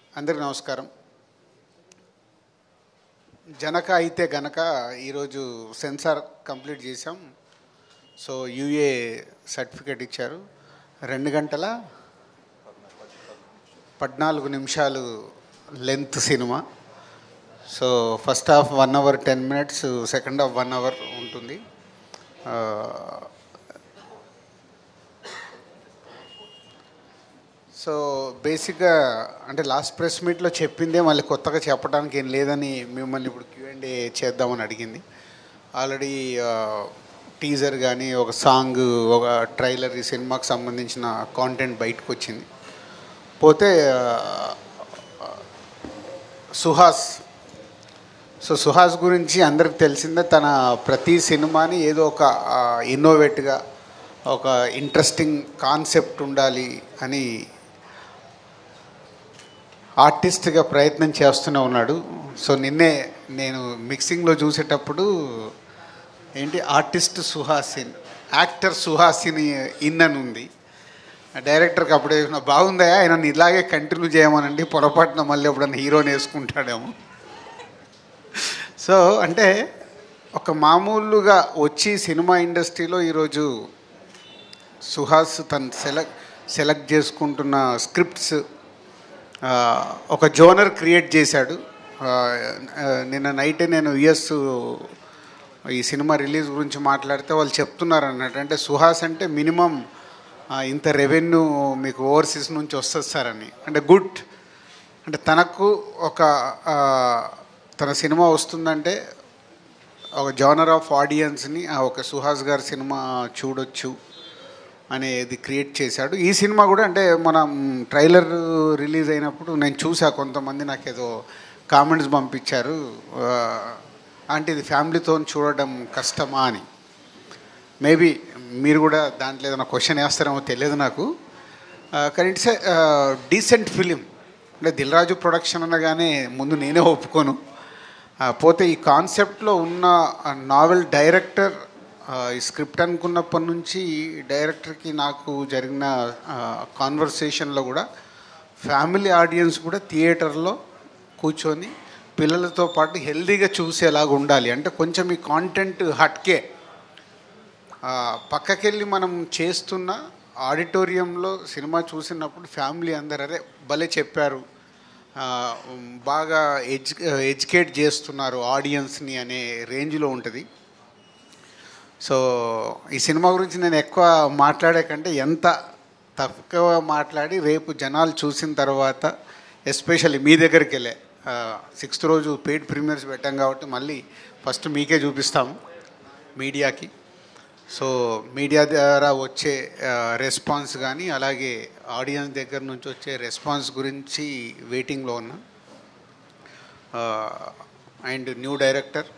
అందరికీ నమస్కారం జనక అయితే గనక ఈరోజు సెన్సార్ కంప్లీట్ చేసాం సో యూఏ సర్టిఫికేట్ ఇచ్చారు రెండు గంటల పద్నాలుగు నిమిషాలు లెంత్ సినిమా so first half one hour ten minutes second half one hour ఉంటుంది ఆ, సో బేసిక్గా అంటే లాస్ట్ ప్రెస్ మీట్లో చెప్పిందే మళ్ళీ కొత్తగా చెప్పడానికి ఏం లేదని మిమ్మల్ని ఇప్పుడు క్యూ అండ్ ఏ చేద్దామని అడిగింది ఆల్రెడీ టీజర్ కానీ ఒక సాంగ్ ఒక ట్రైలర్ ఈ సినిమాకి సంబంధించిన కాంటెంట్ బయటకు వచ్చింది పోతే ఆ, సుహాస్ సో సుహాస్ గురించి అందరికి తెలిసిందే తన ప్రతి సినిమాని ఏదో ఒక ఇన్నోవేట్గా ఒక ఇంట్రెస్టింగ్ కాన్సెప్ట్ ఉండాలి అని ఆర్టిస్ట్గా ప్రయత్నం చేస్తూనే ఉన్నాడు సో నిన్నే నేను మిక్సింగ్లో చూసేటప్పుడు ఏంటి artist Suhasini actor Suhasini in అని ఉంది డైరెక్టర్కి అప్పుడే చెప్పిన, బాగుందా ఆయన ఇలాగే కంటిన్యూ చేయమనండి పొరపాటున మళ్ళీ ఎప్పుడన్నా హీరోని వేసుకుంటాడేమో సో అంటే ఒక మామూలుగా వచ్చి సినిమా ఇండస్ట్రీలో ఈరోజు సుహాస్ తను సెలెక్ట్ సెలెక్ట్ చేసుకుంటున్న స్క్రిప్ట్స్ ఆ, ఒక జోనర్ క్రియేట్ చేశాడు ఆ, ఆ, నిన్న నైటే నేను యుఎస్ ఈ సినిమా రిలీజ్ గురించి మాట్లాడితే వాళ్ళు చెప్తున్నారు అన్నట్టు అంటే సుహాస్ అంటే మినిమం ఇంత రెవెన్యూ మీకు ఓవర్సీస్ నుంచి వస్తుంది సార్ అని అంటే గుడ్ అంటే తనకు ఒక ఆ, తన సినిమా వస్తుందంటే ఒక జానర్ ఆఫ్ ఆడియన్స్ని ఆ ఒక సుహాస్ గారి సినిమా చూడొచ్చు అనేది క్రియేట్ చేశాడు ఈ సినిమా కూడా అంటే మనం ట్రైలర్ రిలీజ్ అయినప్పుడు నేను చూసా కొంతమంది నాకు ఏదో కామెంట్స్ పంపించారు ఆ, అంటే ఇది ఫ్యామిలీతో చూడడం కష్టమా అని మేబీ మీరు కూడా దాంట్లో ఏదైనా క్వశ్చన్ వేస్తారేమో తెలియదు నాకు ఆ, కానీ ఇట్స్ డీసెంట్ ఫిలిం అంటే దిల్రాజు ప్రొడక్షన్ అనగానే ముందు నేనే ఒప్పుకోను ఆ, పోతే ఈ కాన్సెప్ట్లో ఉన్న నావెల్ డైరెక్టర్ ఈ స్క్రిప్ట్ అనుకున్నప్పటి నుంచి డైరెక్టర్కి నాకు జరిగిన కాన్వర్సేషన్లో కూడా ఫ్యామిలీ ఆడియన్స్ కూడా థియేటర్లో కూర్చొని పిల్లలతో పాటు హెల్దీగా చూసేలాగా ఉండాలి అంటే కొంచెం ఈ కాంటెంట్ హట్కే ఆ, పక్కకెళ్ళి మనం చేస్తున్న ఆడిటోరియంలో సినిమా చూసినప్పుడు ఫ్యామిలీ అందరు అరే భలే చెప్పారు ఆ, బాగా ఎడ్యు ఎడ్యుకేట్ చేస్తున్నారు ఆడియన్స్ని అనే రేంజ్లో ఉంటుంది సో ఈ సినిమా గురించి నేను ఎక్కువ మాట్లాడే కంటే ఎంత తక్కువ మాట్లాడి రేపు జనాలు చూసిన తర్వాత ఎస్పెషల్లీ మీ దగ్గరికి వెళ్ళే సిక్స్త్ రోజు పెయిడ్ ప్రీమియర్స్ పెట్టాం కాబట్టి మళ్ళీ ఫస్ట్ మీకే చూపిస్తాము మీడియాకి సో మీడియా ద్వారా వచ్చే రెస్పాన్స్ కానీ అలాగే ఆడియన్స్ దగ్గర నుంచి వచ్చే రెస్పాన్స్ గురించి వెయిటింగ్లో ఉన్నా and new director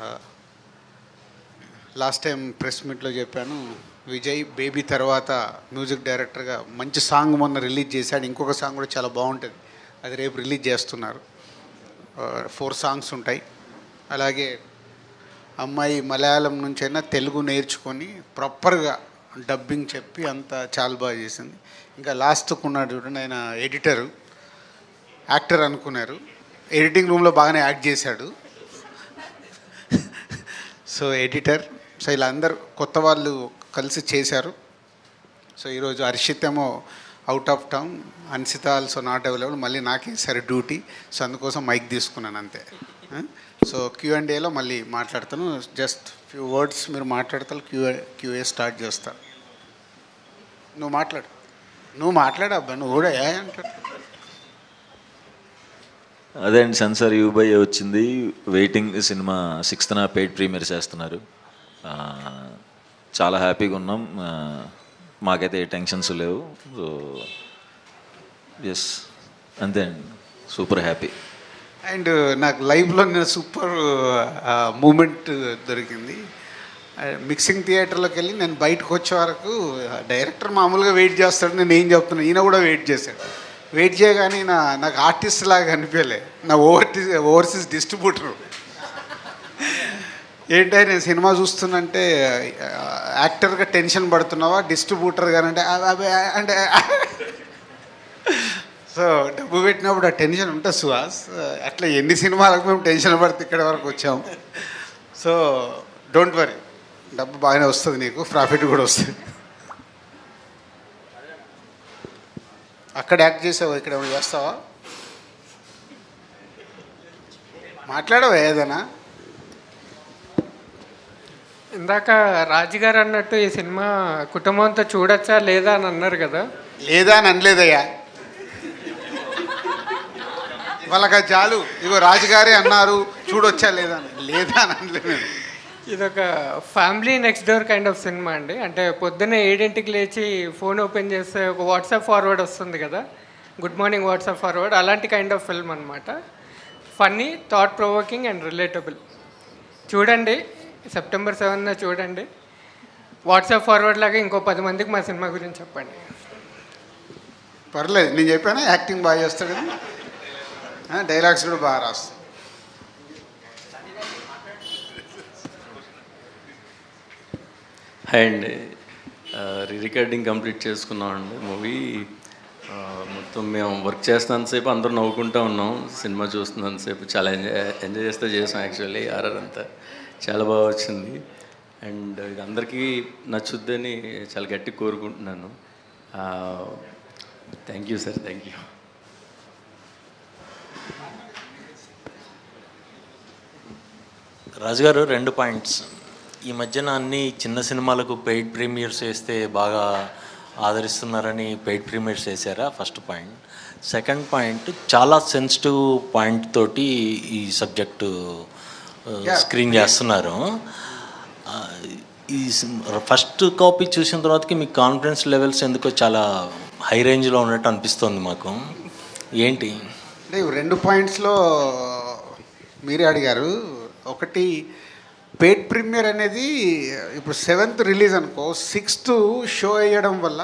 last time press మీట్లో చెప్పాను విజయ్ బేబీ తర్వాత మ్యూజిక్ డైరెక్టర్గా మంచి సాంగ్ మొన్న రిలీజ్ చేశాడు ఇంకొక సాంగ్ కూడా చాలా బాగుంటుంది అది రేపు రిలీజ్ చేస్తున్నారు ఫోర్ సాంగ్స్ ఉంటాయి అలాగే అమ్మాయి మలయాళం నుంచైనా తెలుగు నేర్చుకొని ప్రాపర్గా డబ్బింగ్ చెప్పి అంత చాలా బాగా చేసింది ఇంకా లాస్ట్కు ఉన్నాడు చూడండి ఆయన ఎడిటరు యాక్టర్ అనుకున్నారు ఎడిటింగ్ రూమ్లో బాగానే యాక్ట్ చేశాడు సో ఎడిటర్ సో ఇలా అందరు కొత్త వాళ్ళు కలిసి చేశారు సో ఈరోజు హర్షిత్ ఏమో out of town Ansitha also not available మళ్ళీ నాకే సరే డ్యూటీ సో అందుకోసం మైక్ తీసుకున్నాను అంతే సో క్యూ అండ్ ఏలో మళ్ళీ మాట్లాడతాను జస్ట్ ఫ్యూ వర్డ్స్ మీరు మాట్లాడతారు క్యూ క్యూఏ స్టార్ట్ చేస్తారు నువ్వు మాట్లాడు నువ్వు మాట్లాడు అబ్బా నువ్వు కూడా ఏ అంటాడు అదే అండి సెన్సార్ యూబై వచ్చింది వెయిటింగ్ సినిమా సిక్స్త్న పెయిడ్ ప్రీమియర్ చేస్తున్నారు ఆ, చాలా హ్యాపీగా ఉన్నాం ఆ, మాకైతే ఏ టెన్షన్స్ లేవు సో ఎస్ అంతే అండి సూపర్ హ్యాపీ అండ్ నాకు లైఫ్లో నేను సూపర్ మూమెంట్ దొరికింది మిక్సింగ్ థియేటర్లోకి వెళ్ళి నేను బయటకు వచ్చే వరకు డైరెక్టర్ మామూలుగా వెయిట్ చేస్తాడు నేను ఏం చెప్తున్నా ఈయన కూడా వెయిట్ చేశాడు వెయిట్ చేయగానే నా నాకు ఆర్టిస్ట్ లాగా అనిపించలే నా ఓవర్టీ ఓవర్సీస్ డిస్ట్రిబ్యూటర్ ఏంటంటే నేను సినిమా చూస్తున్నంటే యాక్టర్గా టెన్షన్ పడుతున్నావా డిస్ట్రిబ్యూటర్ గానంటే "అ- అబే" అంటే సో డబ్బు పెట్టినప్పుడు ఆ టెన్షన్ ఉంటుంది సుహాస్ అట్లా ఎన్ని సినిమాలకు మేము టెన్షన్ పడితే ఇక్కడ వరకు వచ్చాము సో డోంట్ వరీ డబ్బు బాగానే వస్తుంది నీకు ప్రాఫిట్ కూడా వస్తుంది అక్కడ యాక్ట్ చేసావు ఇక్కడ ఏమైనా చేస్తావా మాట్లాడవా ఏదైనా ఇందాక రాజుగారు అన్నట్టు ఈ సినిమా కుటుంబంతో చూడొచ్చా లేదా అని అన్నారు కదా లేదా అని అనలేదయ్యా వాళ్ళకి ఆ చాలు ఇగో రాజుగారే అన్నారు చూడొచ్చా లేదా అని లేదా అని అనలేదు నేను ఇదొక family next door kind of సినిమా అండి అంటే పొద్దున్నే ఏడింటికి లేచి ఫోన్ ఓపెన్ చేస్తే ఒక వాట్సాప్ ఫార్వర్డ్ వస్తుంది కదా గుడ్ మార్నింగ్ వాట్సాప్ ఫార్వర్డ్ అలాంటి కైండ్ ఆఫ్ ఫిల్మ్ అనమాట funny thought provoking and relatable చూడండి సెప్టెంబర్ సెవెన్న చూడండి వాట్సాప్ ఫార్వర్డ్ లాగా ఇంకో పది మందికి మా సినిమా గురించి చెప్పండి పర్లేదు నేను చెప్పాను యాక్టింగ్ బాగా చేస్తాడు డైలాగ్స్ కూడా బాగా రాస్తాడు హాయ్ అండి రీ రికార్డింగ్ కంప్లీట్ చేసుకున్నాం అండి మూవీ మొత్తం మేము వర్క్ చేస్తున్నంతసేపు అందరూ నవ్వుకుంటూ ఉన్నాం సినిమా చూస్తున్నంతసేపు చాలా ఎంజాయ్ ఎంజాయ్ చేస్తే చేసాం యాక్చువల్లీ ఆర్ఆర్ అంతా చాలా బాగా వచ్చింది అండ్ ఇది అందరికీ నచ్చుద్దని చాలా గట్టి కోరుకుంటున్నాను thank you sir thank you రాజుగారు రెండు పాయింట్స్ ఈ మధ్యన అన్ని చిన్న సినిమాలకు పెయిడ్ ప్రీమియర్స్ వేస్తే బాగా ఆదరిస్తున్నారని పెయిడ్ ప్రీమియర్స్ వేసారా ఫస్ట్ పాయింట్ సెకండ్ పాయింట్ చాలా సెన్సిటివ్ పాయింట్ తోటి ఈ సబ్జెక్టు స్క్రీన్ చేస్తున్నారు ఆ, ఈ ఫస్ట్ కాపీ చూసిన తర్వాతకి మీ కాన్ఫిడెన్స్ లెవెల్స్ ఎందుకో చాలా హై రేంజ్లో ఉన్నట్టు అనిపిస్తుంది మాకు ఏంటి అంటే ఇవి రెండు పాయింట్స్లో మీరే అడిగారు ఒకటి పేడ్ ప్రీమియర్ అనేది ఇప్పుడు సెవెంత్ రిలీజ్ అనుకో సిక్స్త్ షో అయ్యడం వల్ల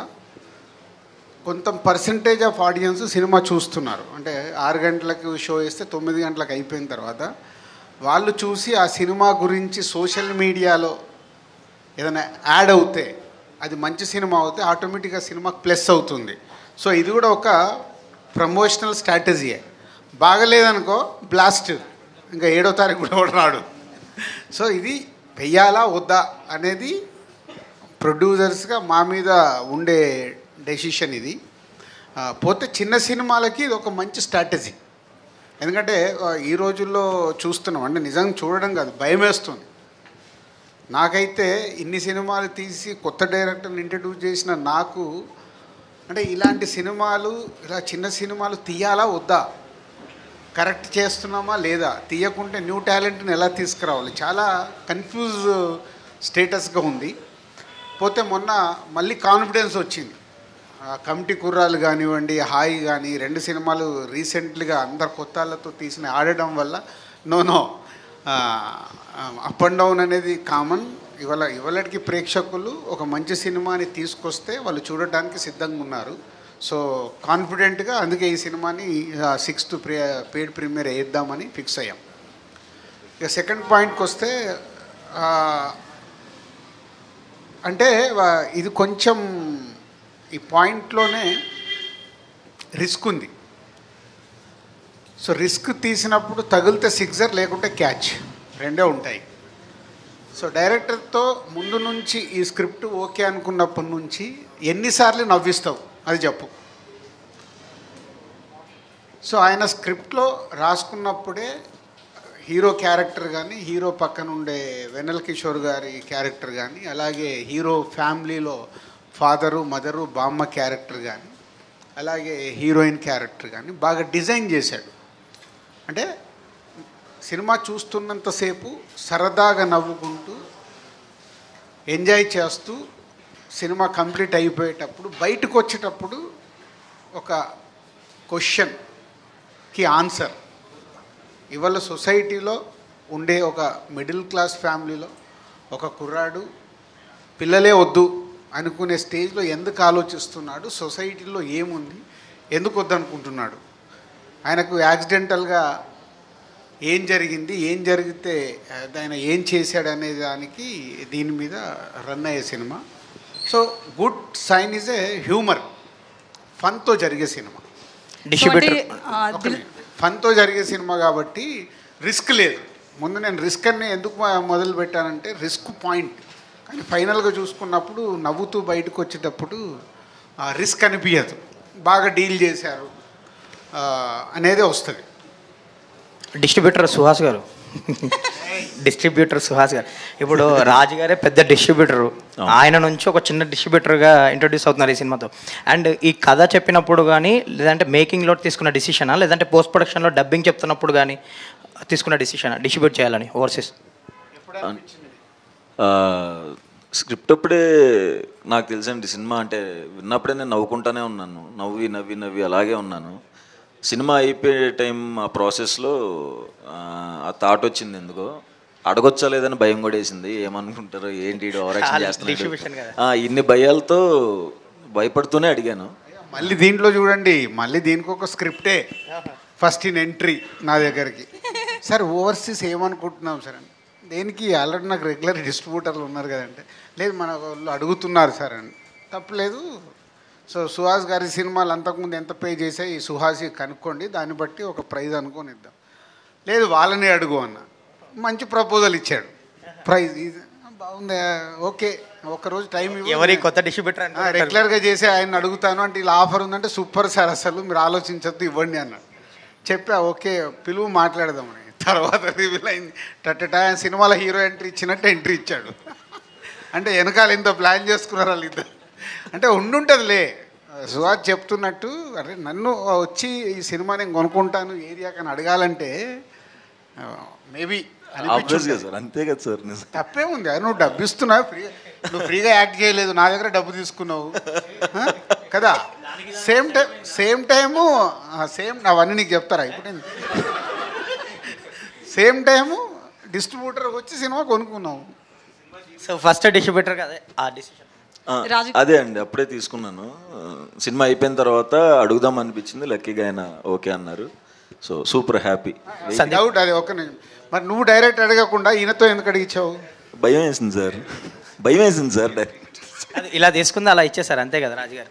కొంత పర్సంటేజ్ ఆఫ్ ఆడియన్స్ సినిమా చూస్తున్నారు అంటే ఆరు గంటలకు షో వేస్తే తొమ్మిది గంటలకు అయిపోయిన తర్వాత వాళ్ళు చూసి ఆ సినిమా గురించి సోషల్ మీడియాలో ఏదైనా యాడ్ అవుతే అది మంచి సినిమా అవుతే ఆటోమేటిక్గా సినిమా ప్లస్ అవుతుంది సో ఇది కూడా ఒక ప్రమోషనల్ స్ట్రాటజీయే బాగలేదనుకో బ్లాస్ట్ ఇంకా ఏడో తారీఖు కూడా కూడా రాడు సో ఇది వెయ్యాలా వద్దా అనేది ప్రొడ్యూసర్స్గా మా మీద ఉండే డెసిషన్ ఇది ఆ, పోతే చిన్న సినిమాలకి ఇది ఒక మంచి స్ట్రాటజీ ఎందుకంటే ఆ, ఈ రోజుల్లో చూస్తున్నాం అంటే నిజంగా చూడడం కాదు భయం వేస్తుంది నాకైతే ఇన్ని సినిమాలు తీసి కొత్త డైరెక్టర్ని ఇంట్రడ్యూస్ చేసిన నాకు అంటే ఇలాంటి సినిమాలు ఇలా చిన్న సినిమాలు తీయాలా వద్దా కరెక్ట్ చేస్తున్నామా లేదా తీయకుంటే న్యూ టాలెంట్ని ఎలా తీసుకురావాలి చాలా కన్ఫ్యూజ్ స్టేటస్గా ఉంది పోతే మొన్న మళ్ళీ కాన్ఫిడెన్స్ వచ్చింది ఆ కమిటీ కుర్రాలు కానివ్వండి హాయి కానీ రెండు సినిమాలు రీసెంట్లీగా అందరు కొత్తాళ్ళతో తీసిన ఆడడం వల్ల no no up and down అనేది కామన్ ఇవాళ ఇవాళకి ప్రేక్షకులు ఒక మంచి సినిమాని తీసుకొస్తే వాళ్ళు చూడటానికి సిద్ధంగా ఉన్నారు సో కాన్ఫిడెంట్గా అందుకే ఈ సినిమాని సిక్స్త్ ప్రే పేడ్ ప్రీమియర్ వేద్దామని ఫిక్స్ అయ్యాం ఇక సెకండ్ పాయింట్కి వస్తే ఆ, అంటే వా- ఇది కొంచెం ఈ పాయింట్లోనే రిస్క్ ఉంది సో రిస్క్ తీసినప్పుడు తగిలితే సిక్సర్ లేకుంటే క్యాచ్ రెండే ఉంటాయి సో డైరెక్టర్తో ముందు నుంచి ఈ స్క్రిప్ట్ ఓకే అనుకున్నప్పటి నుంచి ఎన్నిసార్లు నవ్విస్తావు అది చెప్పు సో ఆయన స్క్రిప్ట్లో రాసుకున్నప్పుడే హీరో క్యారెక్టర్ కానీ హీరో పక్కన ఉండే వెన్నెల కిషోర్ గారి క్యారెక్టర్ కానీ అలాగే హీరో ఫ్యామిలీలో ఫాదరు మదరు బామ్మ క్యారెక్టర్ కానీ అలాగే హీరోయిన్ క్యారెక్టర్ కానీ బాగా డిజైన్ చేశాడు అంటే సినిమా చూస్తున్నంతసేపు సరదాగా నవ్వుకుంటూ ఎంజాయ్ చేస్తూ సినిమా కంప్లీట్ అయిపోయేటప్పుడు బయటకు వచ్చేటప్పుడు ఒక క్వశ్చన్కి ఆన్సర్ ఇవాళ సొసైటీలో ఉండే ఒక మిడిల్ క్లాస్ ఫ్యామిలీలో ఒక కుర్రాడు పిల్లలే వద్దు అనుకునే స్టేజ్లో ఎందుకు ఆలోచిస్తున్నాడు సొసైటీలో ఏముంది ఎందుకు వద్దనుకుంటున్నాడు ఆయనకు యాక్సిడెంటల్గా ఏం జరిగింది ఏం జరిగితే ఆ, ఆయన ఏం చేశాడు అనే దానికి దీని మీద రన్ అయ్యే సినిమా so good sign is a humour ఫన్తో జరిగే సినిమా Distributor. ఫన్తో జరిగే సినిమా కాబట్టి రిస్క్ లేదు ముందు నేను రిస్క్ అని ఎందుకు మొ- మొదలు పెట్టానంటే రిస్క్ పాయింట్ కానీ ఫైనల్గా చూసుకున్నప్పుడు నవ్వుతూ బయటకు వచ్చేటప్పుడు ఆ రిస్క్ అనిపించదు బాగా డీల్ చేశారు ఆ, అనేదే వస్తుంది డిస్ట్రిబ్యూటర్ సుహాస్ గారు డిస్ట్రిబ్యూటర్ సుహాస్ గారు ఇప్పుడు రాజు గారే పెద్ద డిస్ట్రిబ్యూటర్ ఆయన నుంచి ఒక చిన్న డిస్ట్రిబ్యూటర్గా ఇంట్రొడ్యూస్ అవుతున్నారు ఈ సినిమాతో అండ్ ఈ కథ చెప్పినప్పుడు కానీ లేదంటే మేకింగ్లో తీసుకున్న డిసిషనా లేదంటే పోస్ట్ ప్రొడక్షన్లో డబ్బింగ్ చెప్తున్నప్పుడు కానీ తీసుకున్న డిసిషనా డిస్ట్రిబ్యూట్ చేయాలని ఓవర్సీస్ స్క్రిప్ట్ అప్పుడే నాకు తెలుసండి సినిమా అంటే విన్నప్పుడే నేను నవ్వుకుంటానే ఉన్నాను నవ్వి నవ్వి నవ్వి అలాగే ఉన్నాను సినిమా అయిపోయే టైం ఆ ప్రాసెస్లో ఆ థాట్ వచ్చింది ఎందుకో అడగొచ్చా లేదని భయం కూడా వేసింది ఏమనుకుంటారో ఏంటి ఓవరాక్షన్ Distribution కదా. చేస్తున్నాడు ఆ, ఇన్ని భయాలతో భయపడుతూనే అడిగాను మళ్ళీ దీంట్లో చూడండి మళ్ళీ దీనికి ఒక స్క్రిప్టే ఫస్ట్ ఇన్ ఎంట్రీ నా దగ్గరికి సార్ ఓవర్సీస్ ఏమనుకుంటున్నాం సార్ అని దేనికి ఆల్రెడీ నాకు రెగ్యులర్ డిస్ట్రిబ్యూటర్లు ఉన్నారు కదంటే లేదు మన వాళ్ళు అడుగుతున్నారు సార్ అని తప్పలేదు సో సుహాస్ గారి సినిమాలు అంతకుముందు ఎంత పే చేసాయి ఈ సుహాసి కనుక్కోండి దాన్ని బట్టి ఒక ప్రైజ్ అనుకొని ఇద్దాం లేదు వాళ్ళని అడుగు అన్న మంచి ప్రపోజల్ ఇచ్చాడు ప్రైజ్ ఇది బాగుంది ఓకే ఒకరోజు టైం ఇవ్వు. ఎవరి కొత్త డిస్ట్రిబ్యూటర్ ఆ, రెగ్యులర్గా చేసి ఆయన అడుగుతాను అంటే ఇలా ఆఫర్ ఉందంటే సూపర్ సార్ అసలు మీరు ఆలోచించద్దు ఇవ్వండి అన్నాడు చెప్పా ఓకే పిలువు మాట్లాడదామని తర్వాత రివీల్ అయింది టట్టటా ఆయన సినిమాలో హీరో ఎంట్రీ ఇచ్చినట్టు ఎంట్రీ ఇచ్చాడు అంటే వెనకాల ఇంత ప్లాన్ చేసుకున్నారు వాళ్ళు ఇద్దరు అంటే ఉండుంటుందిలే సుహాస్ చెప్తున్నట్టు అరే నన్ను వచ్చి ఈ సినిమా నేను కొనుక్కుంటాను ఏరియా కానీ అడగాలంటే మేబీ ఆబ్వియస్గా సార్ అంతే కదా సార్ నిజం తప్పే ఉంది అది నువ్వు డబ్బు ఇస్తున్నావు ఫ్రీ నువ్వు ఫ్రీగా యాక్ట్ చేయలేదు నా దగ్గర డబ్బు తీసుకున్నావు ఆ? కదా same time same time same అవన్నీ నీకు చెప్తారా ఇప్పుడు నేను సేమ్ టైము డిస్ట్రిబ్యూటర్ వచ్చి సినిమా కొనుక్కున్నావు సో ఫస్ట్ డిస్ట్రిబ్యూటర్ అదే ఆ డిసిషన్ ఆ, రాజు- అదే అండి అప్పుడే తీసుకున్నాను ఆ, సినిమా అయిపోయిన తర్వాత అడుగుదాం అనిపించింది లక్కీగా ఆయన ఓకే అన్నారు సో సూపర్ హ్యాపీ డౌట్ అది ఒక నిమిషం. మరి నువ్వు డైరెక్ట్ అడగకుండా ఈయనతో ఎందుకు అడిగించావు భయం వేసింది సార్ భయం వేసింది సార్ డైరెక్ట్ అది ఇలా తీసుకుంది అలా ఇచ్చేసారు అంతే కదా రాజుగారు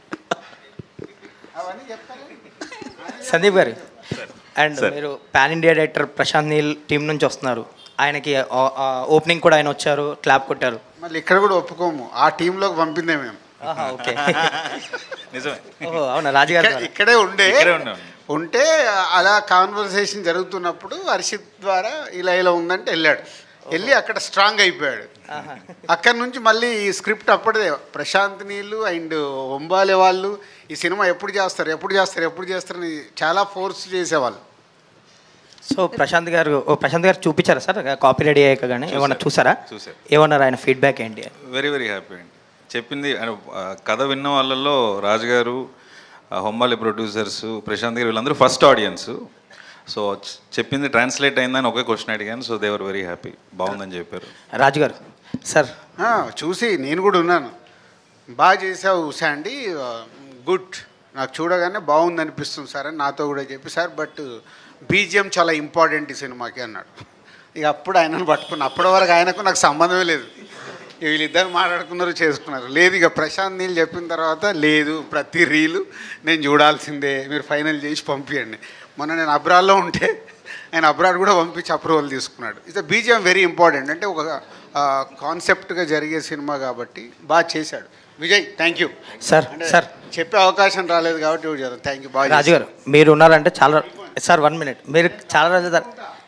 సందీప్ గారు అండ్ మీరు pan India director Prashanth Neel team నుంచి వస్తున్నారు ఆయనకి ఓపెనింగ్ కూడా ఆయన వచ్చారు క్లాప్ కొట్టారు మళ్ళీ ఇక్కడ కూడా ఒప్పుకోము ఆ టీంలోకి పంపిందే మేము ఆహా, ఓకే నిజమే ఓహో అవునా రాజుగారు ఇక్కడ- ఇక్కడే ఉండే ఇక్కడే ఉన్నాం. ఉంటే అలా కాన్వర్సేషన్ జరుగుతున్నప్పుడు హర్షిత్ ద్వారా ఇలా ఇలా ఉందంటే వెళ్ళాడు వెళ్ళి అక్కడ స్ట్రాంగ్ అయిపోయాడు అక్కడ నుంచి మళ్ళీ ఈ స్క్రిప్ట్ అప్పటిదే ప్రశాంత్ నీళ్ళు అండ్ ఒంబాలే వాళ్ళు ఈ సినిమా ఎప్పుడు చేస్తారు ఎప్పుడు చేస్తారు ఎప్పుడు చేస్తారని చాలా ఫోర్స్ చేసేవాళ్ళు సో ప్రశాంత్ గారు ఓ ప్రశాంత్ గారు చూపించారా సార్ కాపీ రెడీ అయ్యాక కానీ ఏమన్నా చూసారా చూశారు. ఏమన్నారు ఆయన ఫీడ్బ్యాక్ ఏంటి వెరీ వెరీ హ్యాపీ అండి చెప్పింది ఆయన, ఆ, కథ విన్న వాళ్ళల్లో రాజుగారు ఆ, హొమ్మాలి ప్రొడ్యూసర్స్ ప్రశాంత్ గారు వీళ్ళందరూ ఫస్ట్ ఆడియన్స్ సో చ- చెప్పింది ట్రాన్స్లేట్ అయిందని ఒకే క్వశ్చన్ అడిగాను సో దేవర్ వెరీ హ్యాపీ బాగుందని చెప్పారు రాజు గారు సార్ ఆ, చూసి నేను కూడా ఉన్నాను బాగా చేసావు శాండీ గుడ్ నాకు చూడగానే బాగుంది అనిపిస్తుంది సార్ అని నాతో కూడా చెప్పి సార్ బట్ బీజిఎం చాలా ఇంపార్టెంట్ ఈ సినిమాకి అన్నాడు ఇక అప్పుడు ఆయనను పట్టుకున్నా అప్పటి వరకు ఆయనకు నాకు సంబంధమే లేదు ఇక వీళ్ళిద్దరు మాట్లాడుకున్నారు చేసుకున్నారు లేదు ఇక ప్రశాంత్ నీళ్ళు చెప్పిన తర్వాత లేదు ప్రతి రీలు నేను చూడాల్సిందే మీరు ఫైనల్ చేసి పంపించండి మొన్న నేను అబ్రాడ్లో ఉంటే ఆయన అబ్రాడ్ కూడా పంపించి అప్రూవల్ తీసుకున్నాడు ఇట్స్ బీజిఎం వెరీ ఇంపార్టెంట్ అంటే ఒక కాన్సెప్ట్గా జరిగే సినిమా కాబట్టి బాగా చేశాడు Vijay thank you sir sir చెప్పే అవకాశం రాలేదు కాబట్టి ఇప్పుడు చేద్దాం థ్యాంక్ యూ బాగా రాజు గారు మీరు ఉన్నారంటే చాలా సార్ వన్ మినిట్ మీరు చాలా రోజులు సార్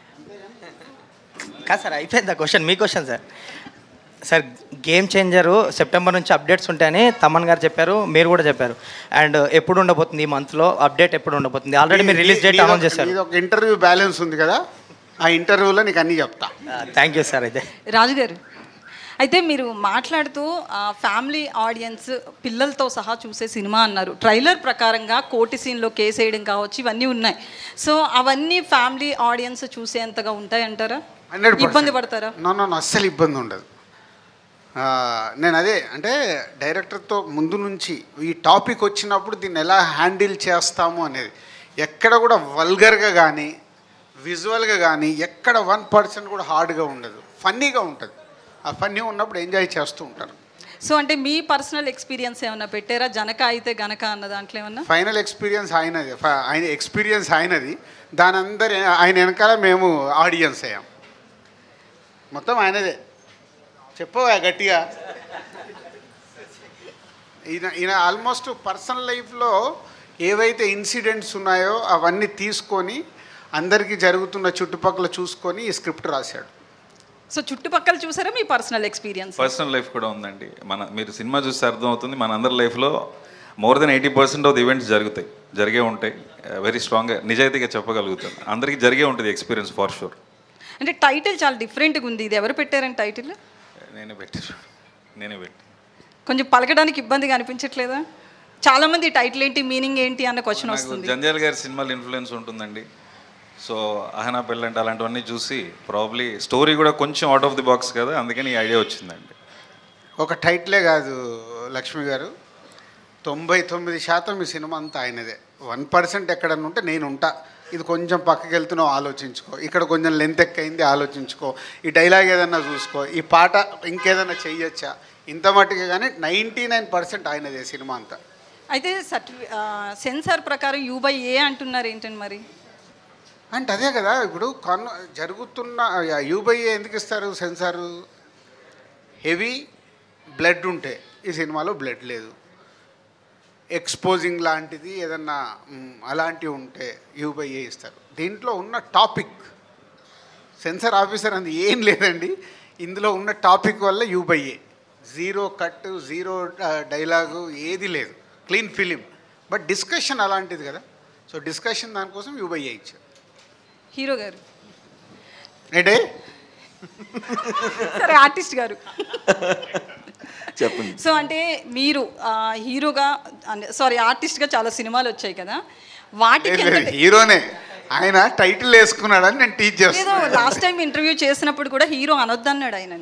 కాదు సార్ అయిపోయింది ఆ క్వశ్చన్ మీ question sir sir game changer September నుంచి అప్డేట్స్ ఉంటాయని తమన్ గారు చెప్పారు మీరు కూడా చెప్పారు అండ్ ఎప్పుడు ఉండబోతుంది ఈ మంత్లో అప్డేట్ ఎప్పుడు ఉండబోతుంది ఆల్రెడీ మీరు రిలీజ్ డేట్ అనౌన్స్ చేశారు ఇది ఒక ఇంటర్వ్యూ బ్యాలెన్స్ ఉంది కదా ఆ ఇంటర్వ్యూలో నీకు అన్నీ చెప్తా థ్యాంక్ యూ సార్ అయితే రాజు గారు అయితే మీరు మాట్లాడుతూ ఫ్యామిలీ ఆడియన్స్ పిల్లలతో సహా చూసే సినిమా అన్నారు ట్రైలర్ ప్రకారంగా కోటి సీన్లో కేసు వేయడం కావచ్చు ఇవన్నీ ఉన్నాయి సో అవన్నీ ఫ్యామిలీ ఆడియన్స్ చూసేంతగా ఉంటాయి అంటారా హండ్రెడ్ ఇబ్బంది పడతారా నో నో నో, అస్సలు ఇబ్బంది ఉండదు ఆ, నేను అదే అంటే డైరెక్టర్తో ముందు నుంచి ఈ టాపిక్ వచ్చినప్పుడు దీన్ని ఎలా హ్యాండిల్ చేస్తాము అనేది ఎక్కడ కూడా వల్గర్గా కానీ విజువల్గా కానీ ఎక్కడ వన్ పర్సెంట్ కూడా హార్డ్గా ఉండదు ఫన్నీగా ఉంటుంది ఆ ఫన్నీ ఉన్నప్పుడు ఎంజాయ్ చేస్తూ ఉంటారు సో అంటే మీ పర్సనల్ ఎక్స్పీరియన్స్ ఏమన్నా పెట్టారా జనక అయితే గనక అన్న దాంట్లో ఏమన్నా ఫైనల్ ఎక్స్పీరియన్స్ ఆయనది ఫ- ఆయన ఎక్స్పీరియన్స్ ఆయనది దాని అందరి ఆయన వెనకాల మేము ఆడియన్స్ అయ్యాం మొత్తం ఆయనదే చెప్పవా గట్టిగా ఈయన ఈయన ఆల్మోస్ట్ పర్సనల్ లైఫ్లో ఏవైతే ఇన్సిడెంట్స్ ఉన్నాయో అవన్నీ తీసుకొని అందరికీ జరుగుతున్న చుట్టుపక్కల చూసుకొని ఈ స్క్రిప్ట్ రాశాడు సో చుట్టుపక్కల చూసారా మీ పర్సనల్ ఎక్స్పీరియన్స్ పర్సనల్ లైఫ్ కూడా ఉందండి మన మీరు సినిమా చూస్తే అర్థమవుతుంది మన అందరి లైఫ్లో more than eighty percent of the events జరుగుతాయి జరిగే ఉంటాయి వెరీ స్ట్రాంగ్గా నిజాయితీగా చెప్పగలుగుతాను అందరికీ జరిగే ఉంటుంది ఎక్స్పీరియన్స్ ఫార్ షూర్ అంటే టైటిల్ చాలా డిఫరెంట్గా ఉంది ఇది ఎవరు పెట్టారని టైటిల్ నేనే పెట్టి నేనే పెట్టి కొంచెం పలకడానికి ఇబ్బందిగా అనిపించట్లేదా చాలా మంది టైటిల్ ఏంటి మీనింగ్ ఏంటి అన్న క్వశ్చన్ నాకు వస్తుంది జంజాల్ గారి సినిమాలు ఇన్ఫ్లుయెన్స్ ఉంటుందండి సో అహనా పెళ్ళంటే అలాంటివన్నీ చూసి ప్రాబ్లీ స్టోరీ కూడా కొంచెం అవుట్ ఆఫ్ ది బాక్స్ కదా అందుకని ఈ ఐడియా వచ్చిందండి ఒక టైటిలే కాదు లక్ష్మి గారు తొంభై తొమ్మిది శాతం ఈ సినిమా అంతా ఆయనదే వన్ పర్సెంట్ ఎక్కడన్నా ఉంటే నేను ఉంటా ఇది కొంచెం పక్కకి వెళ్తున్నావు ఆలోచించుకో ఇక్కడ కొంచెం లెంత్ ఎక్కువైంది ఆలోచించుకో ఈ డైలాగ్ ఏదన్నా చూసుకో ఈ పాట ఇంకేదన్నా చెయ్యొచ్చా ఇంత మట్టుగా కానీ నైంటీ నైన్ పర్సెంట్ ఆయనదే సినిమా అంతా అయితే సర్టిఫి సెన్సార్ ప్రకారం యూ బై ఏ అంటున్నారు ఏంటండి మరి అంటే అదే కదా ఇప్పుడు కన్ జరుగుతున్న యూబై ఎందుకు ఇస్తారు సెన్సారు హెవీ బ్లడ్ ఉంటే ఈ సినిమాలో బ్లడ్ లేదు ఎక్స్పోజింగ్ లాంటిది ఏదన్నా మ్, అలాంటివి ఉంటే యూబై ఏ ఇస్తారు దీంట్లో ఉన్న టాపిక్ సెన్సార్ ఆఫీసర్ అంది ఏం లేదండి ఇందులో ఉన్న టాపిక్ వల్ల U by A zero cut zero dialogue ఏది లేదు క్లీన్ ఫిలిం బట్ డిస్కషన్ అలాంటిది కదా సో డిస్కషన్ దానికోసం యూబై ఏ ఇచ్చారు హీరో గారు ఏంటే సరే ఆర్టిస్ట్ గారు చెప్పండి సో అంటే మీరు ఆ, హీరోగా సారీ ఆర్టిస్ట్గా చాలా సినిమాలు వచ్చాయి కదా వాటికి లేదు, ఎంత- హీరోనే ఆయన టైటిల్ వేసుకున్నాడని నేను టీచ్ ఏదో చేస్తాను లాస్ట్ టైం ఇంటర్వ్యూ చేసినప్పుడు కూడా హీరో అనొద్దన్నాడు ఆయన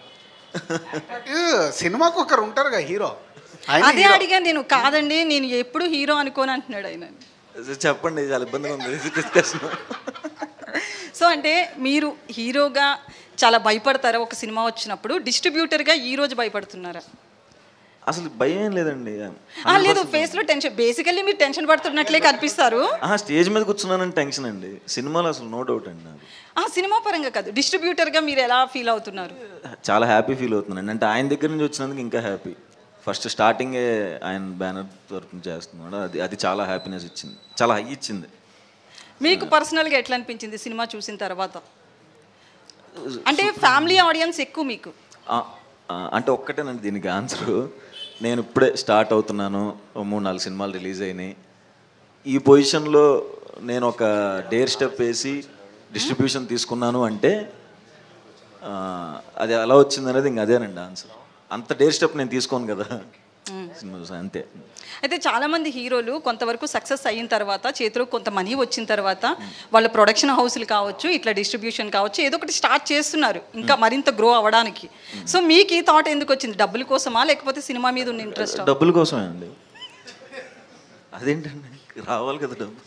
సినిమాకు ఒకరు ఉంటారుగా హీరో ఆయన అదే హీరో. అడిగాను నేను కాదండి నేను ఎప్పుడు హీరో అనుకోని అంటున్నాడు ఆయన చెప్పండి చాలా ఇబ్బందిగా ఉంది డిస్కషన్ సో అంటే మీరు హీరోగా చాలా భయపడతారా ఒక సినిమా వచ్చినప్పుడు డిస్ట్రిబ్యూటర్గా ఈ రోజు భయపడుతున్నారా అసలు భయం ఏం లేదండి ఆ, లేదు ఫేస్ లో టెన్షన్ బేసికల్లీ మీరు టెన్షన్ పడుతున్నట్లే కనిపిస్తారు ఆహా, స్టేజ్ మీద కూర్చున్నానని టెన్షన్ అండి సినిమాలో అసలు నో డౌట్ అండి నాకు ఆ సినిమా పరంగా కాదు డిస్ట్రిబ్యూటర్గా మీరు ఎలా ఫీల్ అవుతున్నారు చాలా హ్యాపీ ఫీల్ అవుతున్నాను అంటే ఆయన దగ్గర నుంచి వచ్చినందుకు ఇంకా హ్యాపీ ఫస్ట్ స్టార్టింగే ఆయన బ్యానర్ తరఫున చేస్తున్నాడు అది అది చాలా హ్యాపీనెస్ ఇచ్చింది చాలా హై ఇచ్చింది మీకు పర్సనల్గా ఎట్లా అనిపించింది సినిమా చూసిన తర్వాత అంటే ఫ్యామిలీ ఆడియన్స్ ఎక్కువ మీకు ఆ, ఆ, అంటే ఒక్కటేనండి దీనికి ఆన్సరు నేను ఇప్పుడే స్టార్ట్ అవుతున్నాను ఓ మూడు నాలుగు సినిమాలు రిలీజ్ అయినాయి ఈ పొజిషన్లో నేను ఒక డేర్ స్టెప్ వేసి డిస్ట్రిబ్యూషన్ తీసుకున్నాను అంటే ఆ, అది ఎలా వచ్చింది అనేది ఇంక అదేనండి ఆన్సర్ అంత డేర్ స్టెప్ నేను తీసుకోను కదా సినిమా చూసి అంతే అయితే చాలా మంది హీరోలు కొంతవరకు సక్సెస్ అయిన తర్వాత చేతిలో కొంత మనీ వచ్చిన తర్వాత వాళ్ళ ప్రొడక్షన్ హౌస్లు కావచ్చు ఇట్లా డిస్ట్రిబ్యూషన్ కావచ్చు ఏదో ఒకటి స్టార్ట్ చేస్తున్నారు ఇంకా మరింత గ్రో అవ్వడానికి సో మీకు ఈ థాట్ ఎందుకు వచ్చింది డబ్బుల కోసమా లేకపోతే సినిమా మీద ఉన్న ఇంట్రెస్ట్ డబ్బుల కోసమే అండి అదేంటండి రావాలి కదా డబ్బు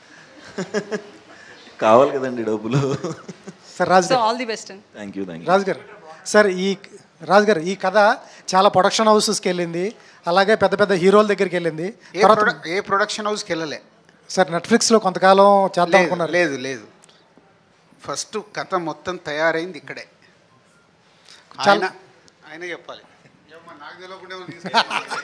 కావాలి కదండి డబ్బులు సార్ రాజు సో గారు ఆల్ ది బెస్ట్ అండి thank you thank you Raju గారు సార్ ఈ రాజు గారు ఈ కథ చాలా ప్రొడక్షన్ హౌసెస్కి వెళ్ళింది అలాగే పెద్ద పెద్ద హీరోల దగ్గరికి వెళ్ళింది ఏ తర్వాత ప్రొడక్ ఏ ప్రొడక్షన్ హౌస్కి వెళ్ళలే సార్ నెట్ఫ్లిక్స్లో కొంతకాలం చేద్దాం లేదు అనుకున్నారు లేదు లేదు ఫస్ట్ కథ మొత్తం తయారైంది ఇక్కడే ఆయన ఆయన చెప్పాలి ఏమ్మా, నాకు తెలియకుండా ఎవరు తీసుకెళ్ళారు?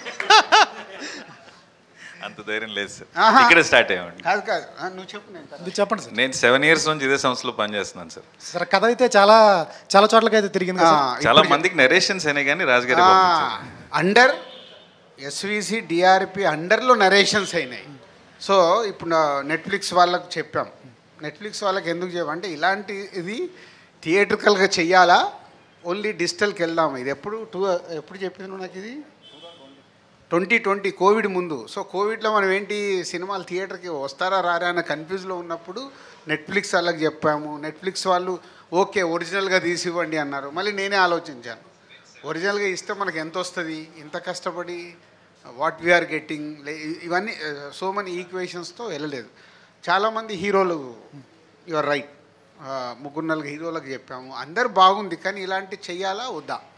అంత ధైర్యం లేదు సార్ ఆహా. ఇక్కడే స్టార్ట్ అయ్యామండి కాదు కాదు ఆ, నువ్వు చెప్పు నేను తర్వాత. ఇది చెప్పండి సార్ నేను సెవెన్ ఇయర్స్ నుంచి ఇదే సంస్థలో పనిచేస్తున్నాను సార్ సార్ కథ అయితే చాలా చాలా చోట్లకి అయితే తిరిగింది కదా సార్? ఆ, చాలా ఇప్పుడు మందికి నరేషన్స్ అయినాయి కానీ రాజుగారి ఆ, అండర్ ఎస్విసి డిఆర్పి అండర్లో నరేషన్స్ అయినాయి సో ఇప్పుడు నా నెట్ఫ్లిక్స్ వాళ్ళకు చెప్పాం నెట్ఫ్లిక్స్ వాళ్ళకి ఎందుకు చెప్పాం అంటే ఇలాంటి ఇది థియేట్రికల్గా చెయ్యాలా ఓన్లీ డిజిటల్కి వెళ్దాం ఇది ఎప్పుడు టూ ఎప్పుడు చెప్పాను నాకు ఇది ట్వంటీ ట్వంటీ కోవిడ్ ముందు సో కోవిడ్లో మనం ఏంటి సినిమాలు థియేటర్కి వస్తారా రారా అన్న కన్ఫ్యూజ్లో ఉన్నప్పుడు నెట్ఫ్లిక్స్ వాళ్ళకి చెప్పాము నెట్ఫ్లిక్స్ వాళ్ళు ఓకే ఒరిజినల్గా తీసి ఇవ్వండి అన్నారు మళ్ళీ నేనే ఆలోచించాను ఒరిజినల్గా ఇస్తే మనకి ఎంత వస్తుంది ఇంత కష్టపడి వాట్ వీఆర్ గెట్టింగ్ ఇవన్నీ సో మెనీ ఈక్వేషన్స్తో వెళ్ళలేదు చాలామంది హీరోలు యువర్ రైట్ ముగ్గురు నలుగు హీరోలకు చెప్పాము అందరు బాగుంది కానీ ఇలాంటి చెయ్యాలా వద్దా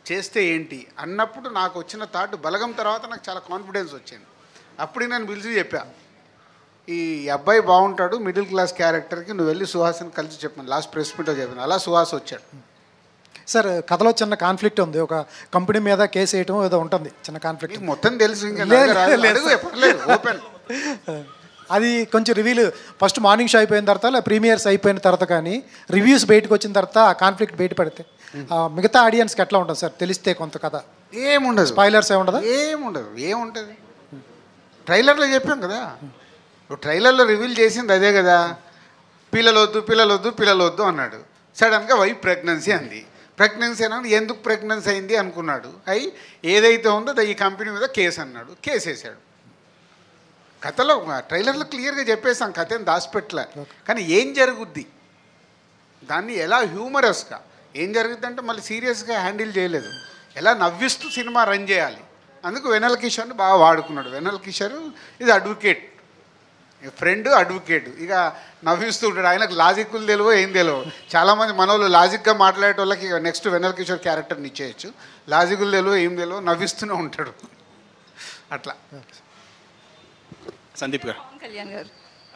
చేస్తే ఏంటి అన్నప్పుడు నాకు వచ్చిన థాట్ బలగం తర్వాత నాకు చాలా కాన్ఫిడెన్స్ వచ్చింది అప్పుడు నేను పిలిచి చెప్పా ఈ అబ్బాయి బాగుంటాడు మిడిల్ క్లాస్ క్యారెక్టర్కి నువ్వు వెళ్ళి సుహాస్ని కలిసి చెప్పాను లాస్ట్ ప్రెస్ మీట్లో చెప్పాను అలా సుహాస్ వచ్చాడు సార్ కథలో చిన్న కాన్ఫ్లిక్ట్ ఉంది ఒక కంపెనీ మీద కేసు వేయటం ఏదో ఉంటుంది చిన్న కాన్ఫ్లిక్ట్ నీకు మొత్తం తెలుసు ఇంకా లేదు, నాకు రాదు. లేదు, అడుగు, సార్. పర్లేదు, ఓపెన్ అది కొంచెం రివ్యూలు ఫస్ట్ మార్నింగ్ షో అయిపోయిన తర్వాత లేదా ప్రీమియర్స్ అయిపోయిన తర్వాత కానీ రివ్యూస్ బయటకు వచ్చిన తర్వాత ఆ కాన్ఫ్లిక్ట్ బయట పడితే ఆ, మిగతా ఆడియన్స్కి ఎట్లా ఉంటుంది సార్ తెలిస్తే కొంత కథ ఏముండదు స్పాయిలర్స్ ఏముండదా ఏముండదు ఏముంటుంది ట్రైలర్లో చెప్పాం కదా ఇప్పుడు ట్రైలర్లో రివీల్ చేసింది అదే కదా పిల్లలు వద్దు పిల్లలు వద్దు పిల్లలు వద్దు అన్నాడు సడన్గా వైఫ్ ప్రెగ్నెన్సీ అంది ప్రెగ్నెన్సీ అన్నాడు ఎందుకు ప్రెగ్నెన్సీ అయింది అనుకున్నాడు అయి ఏదైతే ఉందో అది ఈ కంపెనీ మీద కేసు అన్నాడు కేసు వేసాడు కథలో ట్రైలర్లో క్లియర్గా చెప్పేసాం కథ ఏం దాచిపెట్టలే కానీ ఏం జరుగుద్ది దాన్ని ఎలా హ్యూమరస్గా ఏం జరుగుద్ది అంటే మళ్ళీ సీరియస్గా హ్యాండిల్ చేయలేదు ఎలా నవ్విస్తూ సినిమా రన్ చేయాలి అందుకు వెనల్ కిషోర్ని బాగా వాడుకున్నాడు వెనల్ కిషోర్ ఇది అడ్వకేట్ ఫ్రెండ్ అడ్వకేట్ ఇక నవ్విస్తూ ఉంటాడు ఆయనకు లాజిక్లు తెలియవు ఏం తెలియవు చాలామంది మన వాళ్ళు లాజిక్గా మాట్లాడే వాళ్ళకి ఇక నెక్స్ట్ వెనల్ కిషోర్ క్యారెక్టర్ని ఇచ్చేయచ్చు లాజిక్లు తెలియవు ఏం తెలియవు నవ్విస్తూనే ఉంటాడు అట్లా సందీప్ గారు పవన్ కళ్యాణ్ గారు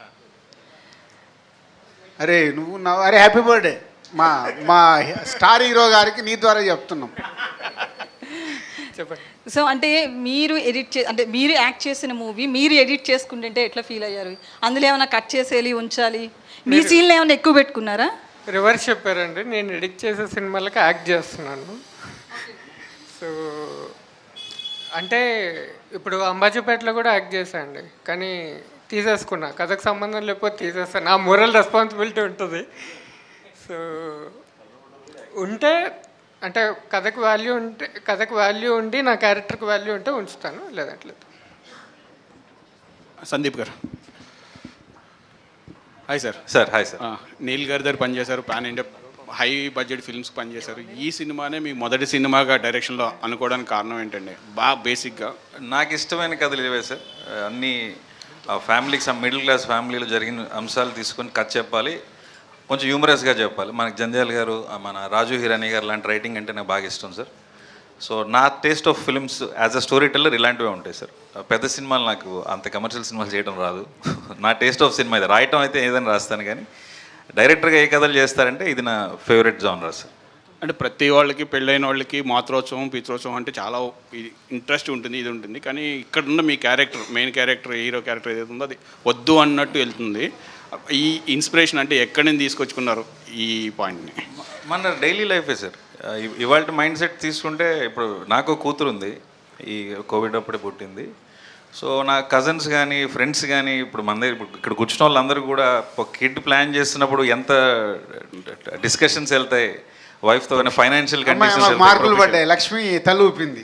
అరే నువ్వు నా అరే హ్యాపీ బర్త్డే మా మా స్టార్ హీరో గారికి నీ ద్వారా చెప్తున్నాం చెప్పండి సో అంటే మీరు ఎడిట్ చే అంటే మీరు యాక్ట్ చేసిన మూవీ మీరు ఎడిట్ చేసుకుంటుంటే ఎట్లా ఫీల్ అయ్యారు అందులో ఏమైనా కట్ చేసేయాలి ఉంచాలి మీ సీన్లు ఏమైనా ఎక్కువ పెట్టుకున్నారా రివర్స్ చెప్పారండి నేను ఎడిట్ చేసే సినిమాలకి యాక్ట్ చేస్తున్నాను సో అంటే ఇప్పుడు అంబాజీపేటలో కూడా యాక్ట్ చేశానండి కానీ తీసేసుకున్నా కథకు సంబంధం లేకపోతే తీసేస్తాను నా మొరల్ రెస్పాన్సిబిలిటీ ఉంటుంది సో ఉంటే అంటే కథకు వాల్యూ ఉంటే కథకు వాల్యూ ఉండి నా క్యారెక్టర్కి వాల్యూ ఉంటే ఉంచుతాను లేదంటలేదు సందీప్ గారు hi sir sir hi sir Neel గారి దగ్గర పనిచేశారు pan India high budget films పనిచేశారు ఈ సినిమానే మీ మొదటి సినిమాగా డైరెక్షన్లో అనుకోవడానికి కారణం ఏంటండి బాగా బేసిక్గా నాకు ఇష్టమైన కథలు ఇవే సార్ అన్ని ఫ్యామిలీకి సమ్ మిడిల్ క్లాస్ ఫ్యామిలీలో జరిగిన అంశాలు తీసుకొని కథ చెప్పాలి కొంచెం హ్యూమరస్గా చెప్పాలి మనకి జంజాల్ గారు ఆ మన రాజు హిరానీ గారు లాంటి రైటింగ్ అంటే నాకు బాగా ఇష్టం సార్ సో నా taste of films as a storyteller ఇలాంటివే ఉంటాయి సార్ పెద్ద సినిమాలు నాకు అంత కమర్షియల్ సినిమాలు చేయడం రాదు నా టేస్ట్ ఆఫ్ సినిమా ఇది రాయటం అయితే ఏదైనా రాస్తాను కానీ డైరెక్టర్గా ఏ కథలు చేస్తారంటే ఇది నా ఫేవరెట్ జానరా సార్ అంటే ప్రతి వాళ్ళకి పెళ్ళైన వాళ్ళకి మాతృోత్సవం పితృోత్సవం అంటే చాలా ఇంట్రెస్ట్ ఉంటుంది ఇది ఉంటుంది కానీ ఇక్కడ ఉన్న మీ character main character hero character ఏదైతే ఉందో అది వద్దు అన్నట్టు వెళ్తుంది ఈ ఇన్స్పిరేషన్ అంటే ఎక్కడి నుంచి తీసుకొచ్చుకున్నారు ఈ పాయింట్ని మన డైలీ లైఫే సార్ ఇవాళ మైండ్ సెట్ తీసుకుంటే ఇప్పుడు నాకు ఒక కూతురు ఉంది ఈ కోవిడ్ అప్పుడే పుట్టింది సో నా కజిన్స్ కానీ ఫ్రెండ్స్ కానీ ఇప్పుడు మన దగ్గర ఇప్పుడు ఇక్కడ కూర్చున్న వాళ్ళందరూ కూడా ఒక కిడ్ ప్లాన్ చేస్తున్నప్పుడు ఎంత డిస్కషన్స్ వెళ్తాయి వైఫ్తో ఫైనాన్షియల్ అమ్మాయి కండిషన్స్ మార్కులు పడ్డాయి లక్ష్మి తల ఊపింది